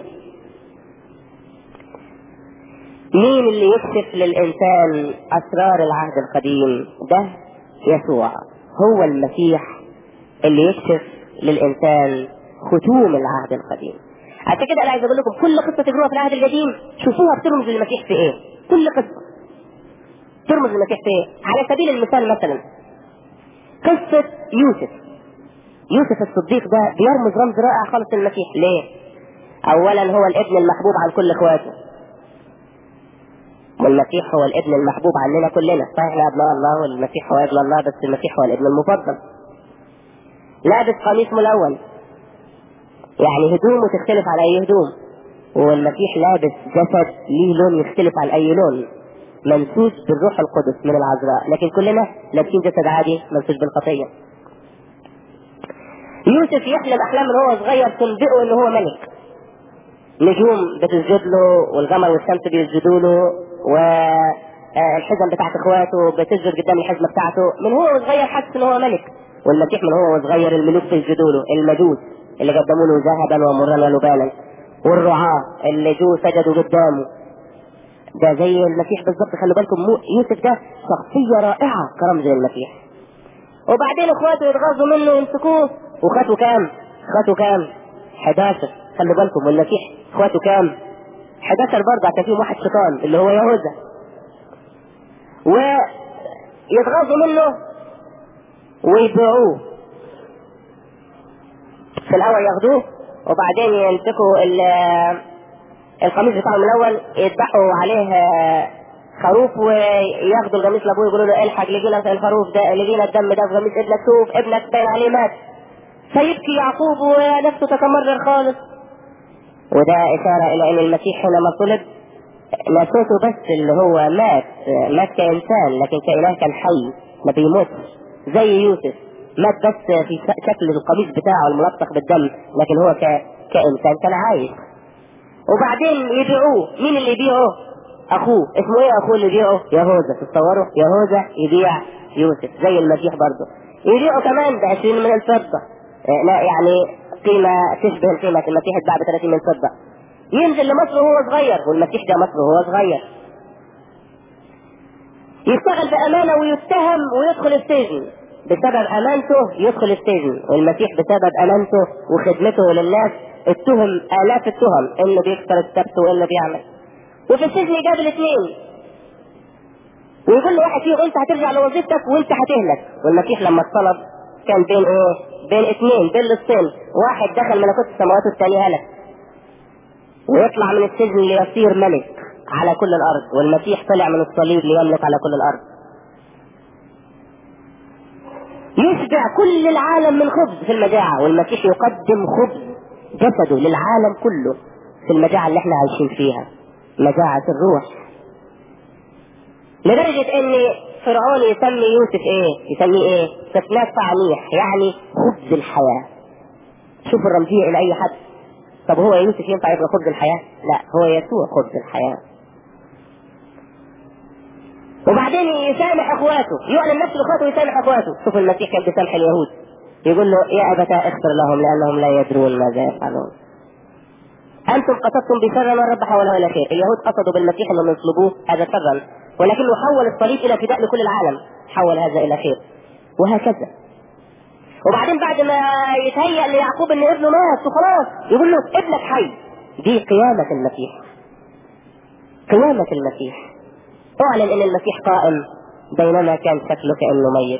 مين اللي يكشف للإنسان أسرار العهد القديم ده يسوع هو المسيح اللي يكشف للإنسان ختوم العهد القديم عشان كده انا عايز اقول لكم كل قصه تقروها في العهد القديم شوفوها بترمز للمسيح في ايه كل قصه ترمز للمسيح في ايه على سبيل المثال مثلا قصه يوسف يوسف الصديق ده بيرمز رمز رائع خالص للمسيح ليه اولا هو الابن المحبوب عن كل اخواته والمسيح هو الابن المحبوب عننا كلنا صحيح احنا ابناء الله والمسيح هو ابن الله بس المسيح هو الابن المفضل لابس قميص ملون يعني هدومه تختلف عن اي هدوم والمسيح لابس جسد ليه لون يختلف عن اي لون منسوج بالروح القدس من العذراء لكن كلنا لابسين جسد عادي منسوج بالخطيه يوسف يحلم احلام من هو صغير تنبئه ان هو ملك نجوم بتسجد له والقمر والشمس بيسجدوا له والحزم بتاعت اخواته بتسجد قدام الحزمه بتاعته من هو صغير حس ان هو ملك والمسيح من هو صغير الملوك بيسجدوا له المجوس اللي قدموا له ذهبا ومرا ولبانا والرعاة اللي جو سجدوا قدامه ده زي المسيح بالظبط خلي بالكم يوسف ده شخصية رائعة كرمز للمسيح وبعدين اخواته يتغاظوا منه ويمسكوه وخاتوا كام؟ خاتوا كام؟ 11 خلي بالكم والمسيح اخواته كام؟ 11 برضه عشان فيهم واحد شيطان اللي هو يهوذا ويتغاظوا منه ويبيعوه في الاول ياخدوه وبعدين يمسكوا القميص بتاعهم الاول يذبحوا عليه خروف وياخدوا القميص لابوه يقولوا له الحق لقينا الخروف ده لقينا الدم ده في قميص ابنك شوف ابنك باين عليه مات فيبكي يعقوب ونفسه تتمرر خالص وده إشارة إلى أن المسيح حينما صلب نسيته بس اللي هو مات مات كإنسان لكن كإله كان حي ما بيموتش زي يوسف مات بس في شكل القميص بتاعه الملطخ بالدم لكن هو ك... كإنسان كان عايش وبعدين يبيعوه مين اللي يبيعه أخوه اسمه إيه أخوه اللي يبيعه يهوذا تتصوروا يهوذا يبيع يوسف زي المسيح برضه يبيعه كمان ب 20 من الفضة لا يعني قيمة تشبه القيمة المسيح اتباع ب 30 من الفضة ينزل لمصر وهو صغير والمسيح ده مصر وهو صغير يشتغل بأمانة ويتهم ويدخل السجن بسبب امانته يدخل السجن والمسيح بسبب امانته وخدمته للناس اتهم الاف التهم انه بيكسر السبت وانه بيعمل وفي السجن جاب الاثنين ويقول له واحد فيهم انت هترجع لوظيفتك وانت هتهلك والمسيح لما اتصلب كان بين ايه؟ بين اثنين بين لصين واحد دخل ملكوت السماوات والثاني هلك ويطلع من السجن ليصير ملك على كل الارض والمسيح طلع من الصليب ليملك على كل الارض يشبع كل العالم من خبز في المجاعة والمسيح يقدم خبز جسده للعالم كله في المجاعة اللي احنا عايشين فيها مجاعة الروح لدرجة ان فرعون يسمي يوسف ايه يسميه ايه سفنات فعنيح يعني خبز الحياة شوفوا الرمزية الى اي حد طب هو يوسف ينفع يبقى خبز الحياة لا هو يسوع خبز الحياة وبعدين يسامح اخواته يعلن نفسه لاخواته ويسامح اخواته شوف المسيح كان بيسامح اليهود يقول له يا ابتاه اغفر لهم لانهم لا يدرون ماذا يفعلون انتم قصدتم بشر والرب حوله الى خير اليهود قصدوا بالمسيح انهم يصلبوه هذا شرا ولكنه حول الصليب الى فداء لكل العالم حول هذا الى خير وهكذا وبعدين بعد ما يتهيأ ليعقوب ان ابنه مات وخلاص يقول له ابنك حي دي قيامة المسيح قيامة المسيح اعلن ان المسيح قائم بينما كان شكله كانه ميت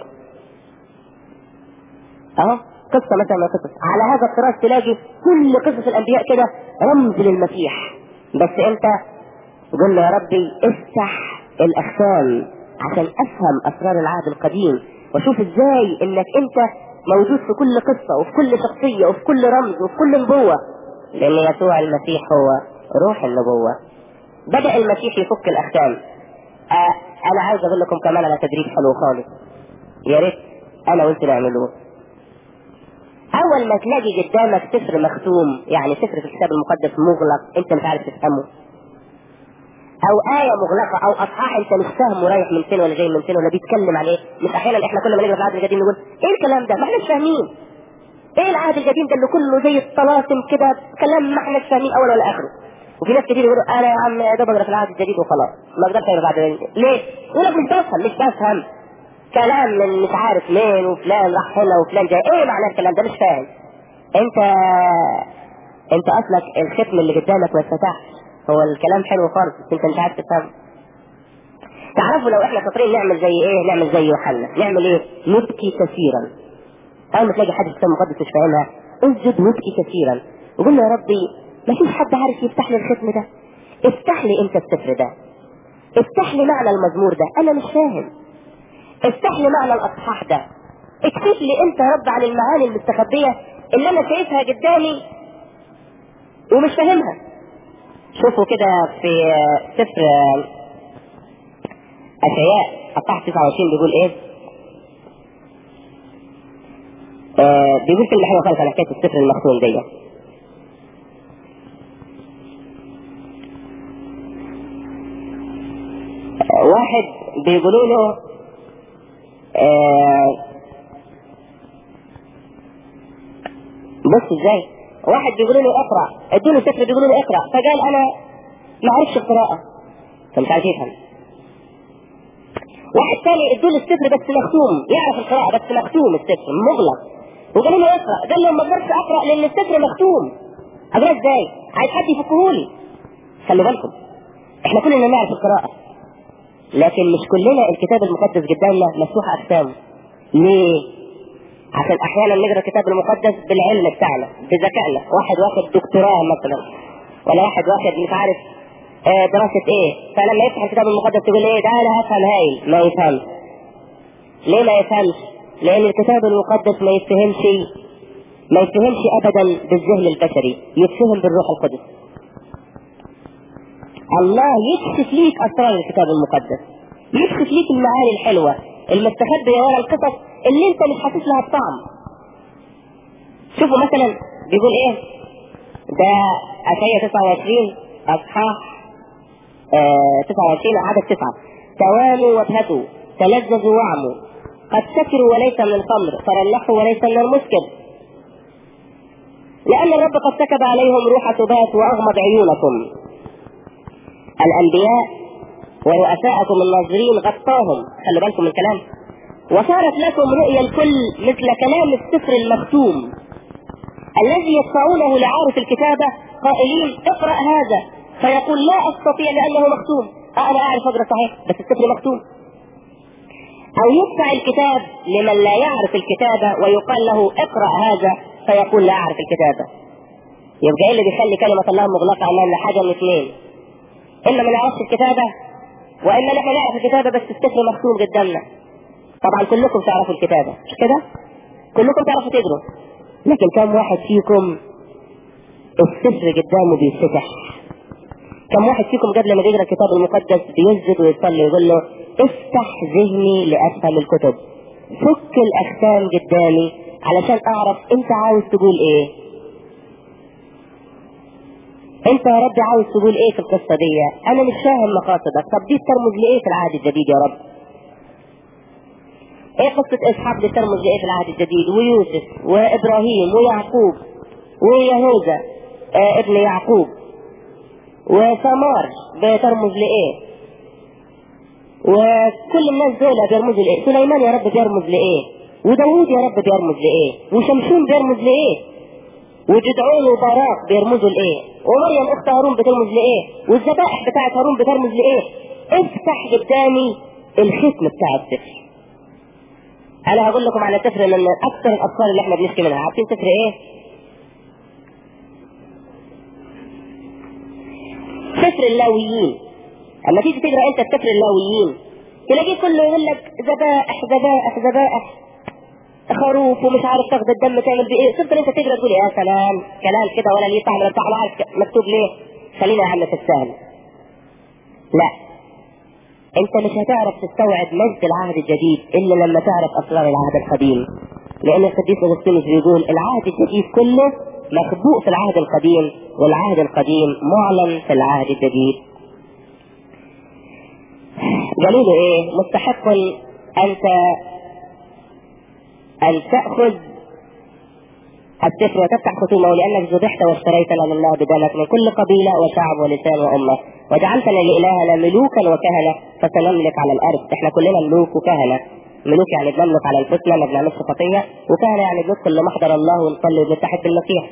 اهو قصة مثلا من قصص على هذا الطراز تلاقي كل قصص الانبياء كده رمز للمسيح بس انت قل له يا ربي افتح الاختام عشان افهم اسرار العهد القديم واشوف ازاي انك انت موجود في كل قصة وفي كل شخصية وفي كل رمز وفي كل نبوة لان يسوع المسيح هو روح النبوة بدأ المسيح يفك الاختام آه انا عايز اقول لكم كمان على تدريب حلو خالص يا ريت انا وانت نعملوه اول ما تلاقي قدامك سفر مختوم يعني سفر في الكتاب المقدس مغلق انت مش عارف تفهمه او آية مغلقة او اصحاح انت مش فاهمه رايح من فين ولا جاي من فين ولا بيتكلم عن ايه مش احيانا احنا كل ما نقرا العهد القديم نقول ايه الكلام ده ما احناش فاهمين ايه العهد القديم ده اللي كله زي الطلاسم كده كلام ما احناش فاهمين اول ولا اخره وفي ناس كتير يقولوا انا يا عم يا دوب اقرا في العهد الجديد وخلاص ما اقدرش اقرا بعد ليه؟ يقول لك مش بفهم مش بفهم كلام من مش عارف مين وفلان راح هنا وفلان جاي ايه معنى الكلام ده مش فاهم انت انت اصلك الختم اللي قدامك ما اتفتحش هو الكلام حلو خالص بس انت مش عارف تفهم تعرفوا لو احنا شاطرين نعمل زي ايه نعمل زي يوحنا نعمل ايه نبكي كثيرا اول ما تلاقي حد في الكتاب المقدس مش فاهمها اسجد نبكي كثيرا وقول له يا ربي ما فيش حد عارف يفتح لي الختم ده افتح لي انت السفر ده افتح لي معنى المزمور ده انا مش فاهم افتح لي معنى الاصحاح ده اكتب لي انت يا رب عن المعاني المستخبيه اللي انا شايفها قدامي ومش فاهمها شوفوا كده في سفر اشعياء اصحاح 29 بيقول ايه آه بيقول كلمه حلوه خالص على حكايه السفر المختوم دي آه واحد بيقولوا له آه بص ازاي واحد بيقولوا له اقرا ادوا له سفر بيقولوا له اقرا فقال انا ما اعرفش القراءه فمش عارف يفهم واحد ثاني ادوا له السفر بس مختوم يعرف القراءه بس مختوم السفر مغلق وقالوا له اقرا قال له ما اقدرش اقرا لان السفر مختوم اقرا ازاي عايز حد يفكهولي خلي بالكم احنا كلنا نعرف القراءه لكن مش كلنا الكتاب المقدس قدامنا مفتوح اقسامه ليه عشان احيانا نقرا الكتاب المقدس بالعلم بتاعنا بذكائنا واحد واخد دكتوراه مثلا ولا واحد واخد مش عارف آه دراسة ايه فلما يفتح الكتاب المقدس يقول ايه ده انا هفهم هايل ما يفهمش ليه ما يفهمش لان الكتاب المقدس ما يتفهمش ما يتفهمش ابدا بالذهن البشري يتفهم بالروح القدس الله يكشف ليك اسرار الكتاب المقدس يكشف ليك المعاني الحلوه المستخبيه ورا القصص اللي انت مش حاسس لها الطعم شوفوا مثلا بيقول ايه ده اشعياء 29 اصحاح آه 29 عدد 9 تواموا وابهتوا تلذذوا وعموا قد سكروا وليس من الخمر ترنحوا وليس من المسكر لأن الرب قد سكب عليهم روح سبات وأغمض عيونكم الأنبياء ورؤساءكم الناظرين غطاهم خلي بالكم من الكلام وصارت لكم رؤيا الكل مثل كلام السفر المختوم الذي يدفعونه لعارف الكتابة قائلين اقرأ هذا فيقول لا استطيع لأنه مختوم أه أنا أعرف أقرأ صحيح بس السفر مختوم أو يدفع الكتاب لمن لا يعرف الكتابة ويقال له اقرأ هذا فيقول لا أعرف الكتابة يبقى ايه اللي بيخلي كلمة الله مغلقة أمامنا حاجة من اثنين إما ما نعرفش الكتابة وإما نحن نعرف الكتابة بس السفر مختوم قدامنا طبعا كلكم تعرفوا الكتابة مش كده؟ كلكم تعرفوا تقروا لكن كم واحد فيكم السفر قدامه بيتفتح كم واحد فيكم قبل ما يقرا الكتاب المقدس بيسجد ويصلي يقول له افتح ذهني لافهم الكتب فك الاختام قدامي علشان اعرف انت عاوز تقول ايه انت يا رب عاوز تقول ايه في القصه دي انا مش فاهم مقاصدك طب دي ترمز لايه في العهد الجديد يا رب ايه قصة اسحاق دي ترمز لايه في العهد الجديد ويوسف وابراهيم ويعقوب ويهوذا آه ابن يعقوب وثمار بترمز لايه وكل الناس دول بيرمزوا لايه سليمان يا رب بيرمز لايه وداوود يا رب بيرمز لايه وشمشون بيرمز لايه وجدعون وبراق بيرمزوا لايه ومريم اخت هارون بترمز لايه والذبائح بتاعت هارون بترمز لايه افتح قدامي الختم بتاع السفر انا هقول لكم على سفر من اكثر الافكار اللي احنا بنشكي منها عارفين سفر ايه سفر اللاويين اما تيجي تقرا انت سفر اللاويين تلاقيه كله يقول لك ذبائح ذبائح ذبائح خروف ومش عارف تاخد الدم تعمل بيه ايه تفضل انت تقرا تقول يا سلام كلام كده ولا ليه طعم ولا بتاع ولا عارف مكتوب ليه خلينا يا عم في السهل لا انت مش هتعرف تستوعب مجد العهد الجديد الا لما تعرف اسرار العهد القديم لان القديس اغسطينوس بيقول العهد الجديد كله مخبوء في العهد القديم والعهد القديم معلن في العهد الجديد قالوا له ايه مستحق انت ان تاخذ السفر وتفتح ختومه لانك ذبحت واشتريتنا لله بدمك من كل قبيله وشعب ولسان وامه وجعلتنا لالهنا ملوكا وكهنه فسنملك على الارض احنا كلنا ملوك وكهنه ملوك يعني بنملك على انفسنا ما بنعملش خطيه وكهنه يعني بندخل لمحضر الله ونصلي ونتحد بالمسيح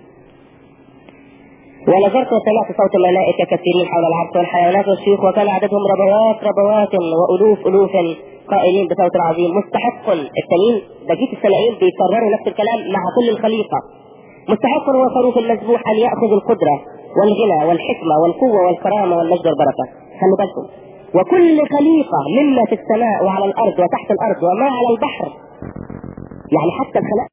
ونظرت وسمعت صوت الملائكة كثيرين حول العرش والحيوانات والشيوخ وكان عددهم ربوات ربوات وألوف ألوف قائلين بصوت عظيم مستحق التانيين بقية السمائين بيكرروا نفس الكلام مع كل الخليقة مستحق هو خروف المذبوح أن يأخذ القدرة والغنى والحكمة والقوة والكرامة والمجد والبركة خلوا بالكم وكل خليقة مما في السماء وعلى الأرض وتحت الأرض وما على البحر يعني حتى الخلائق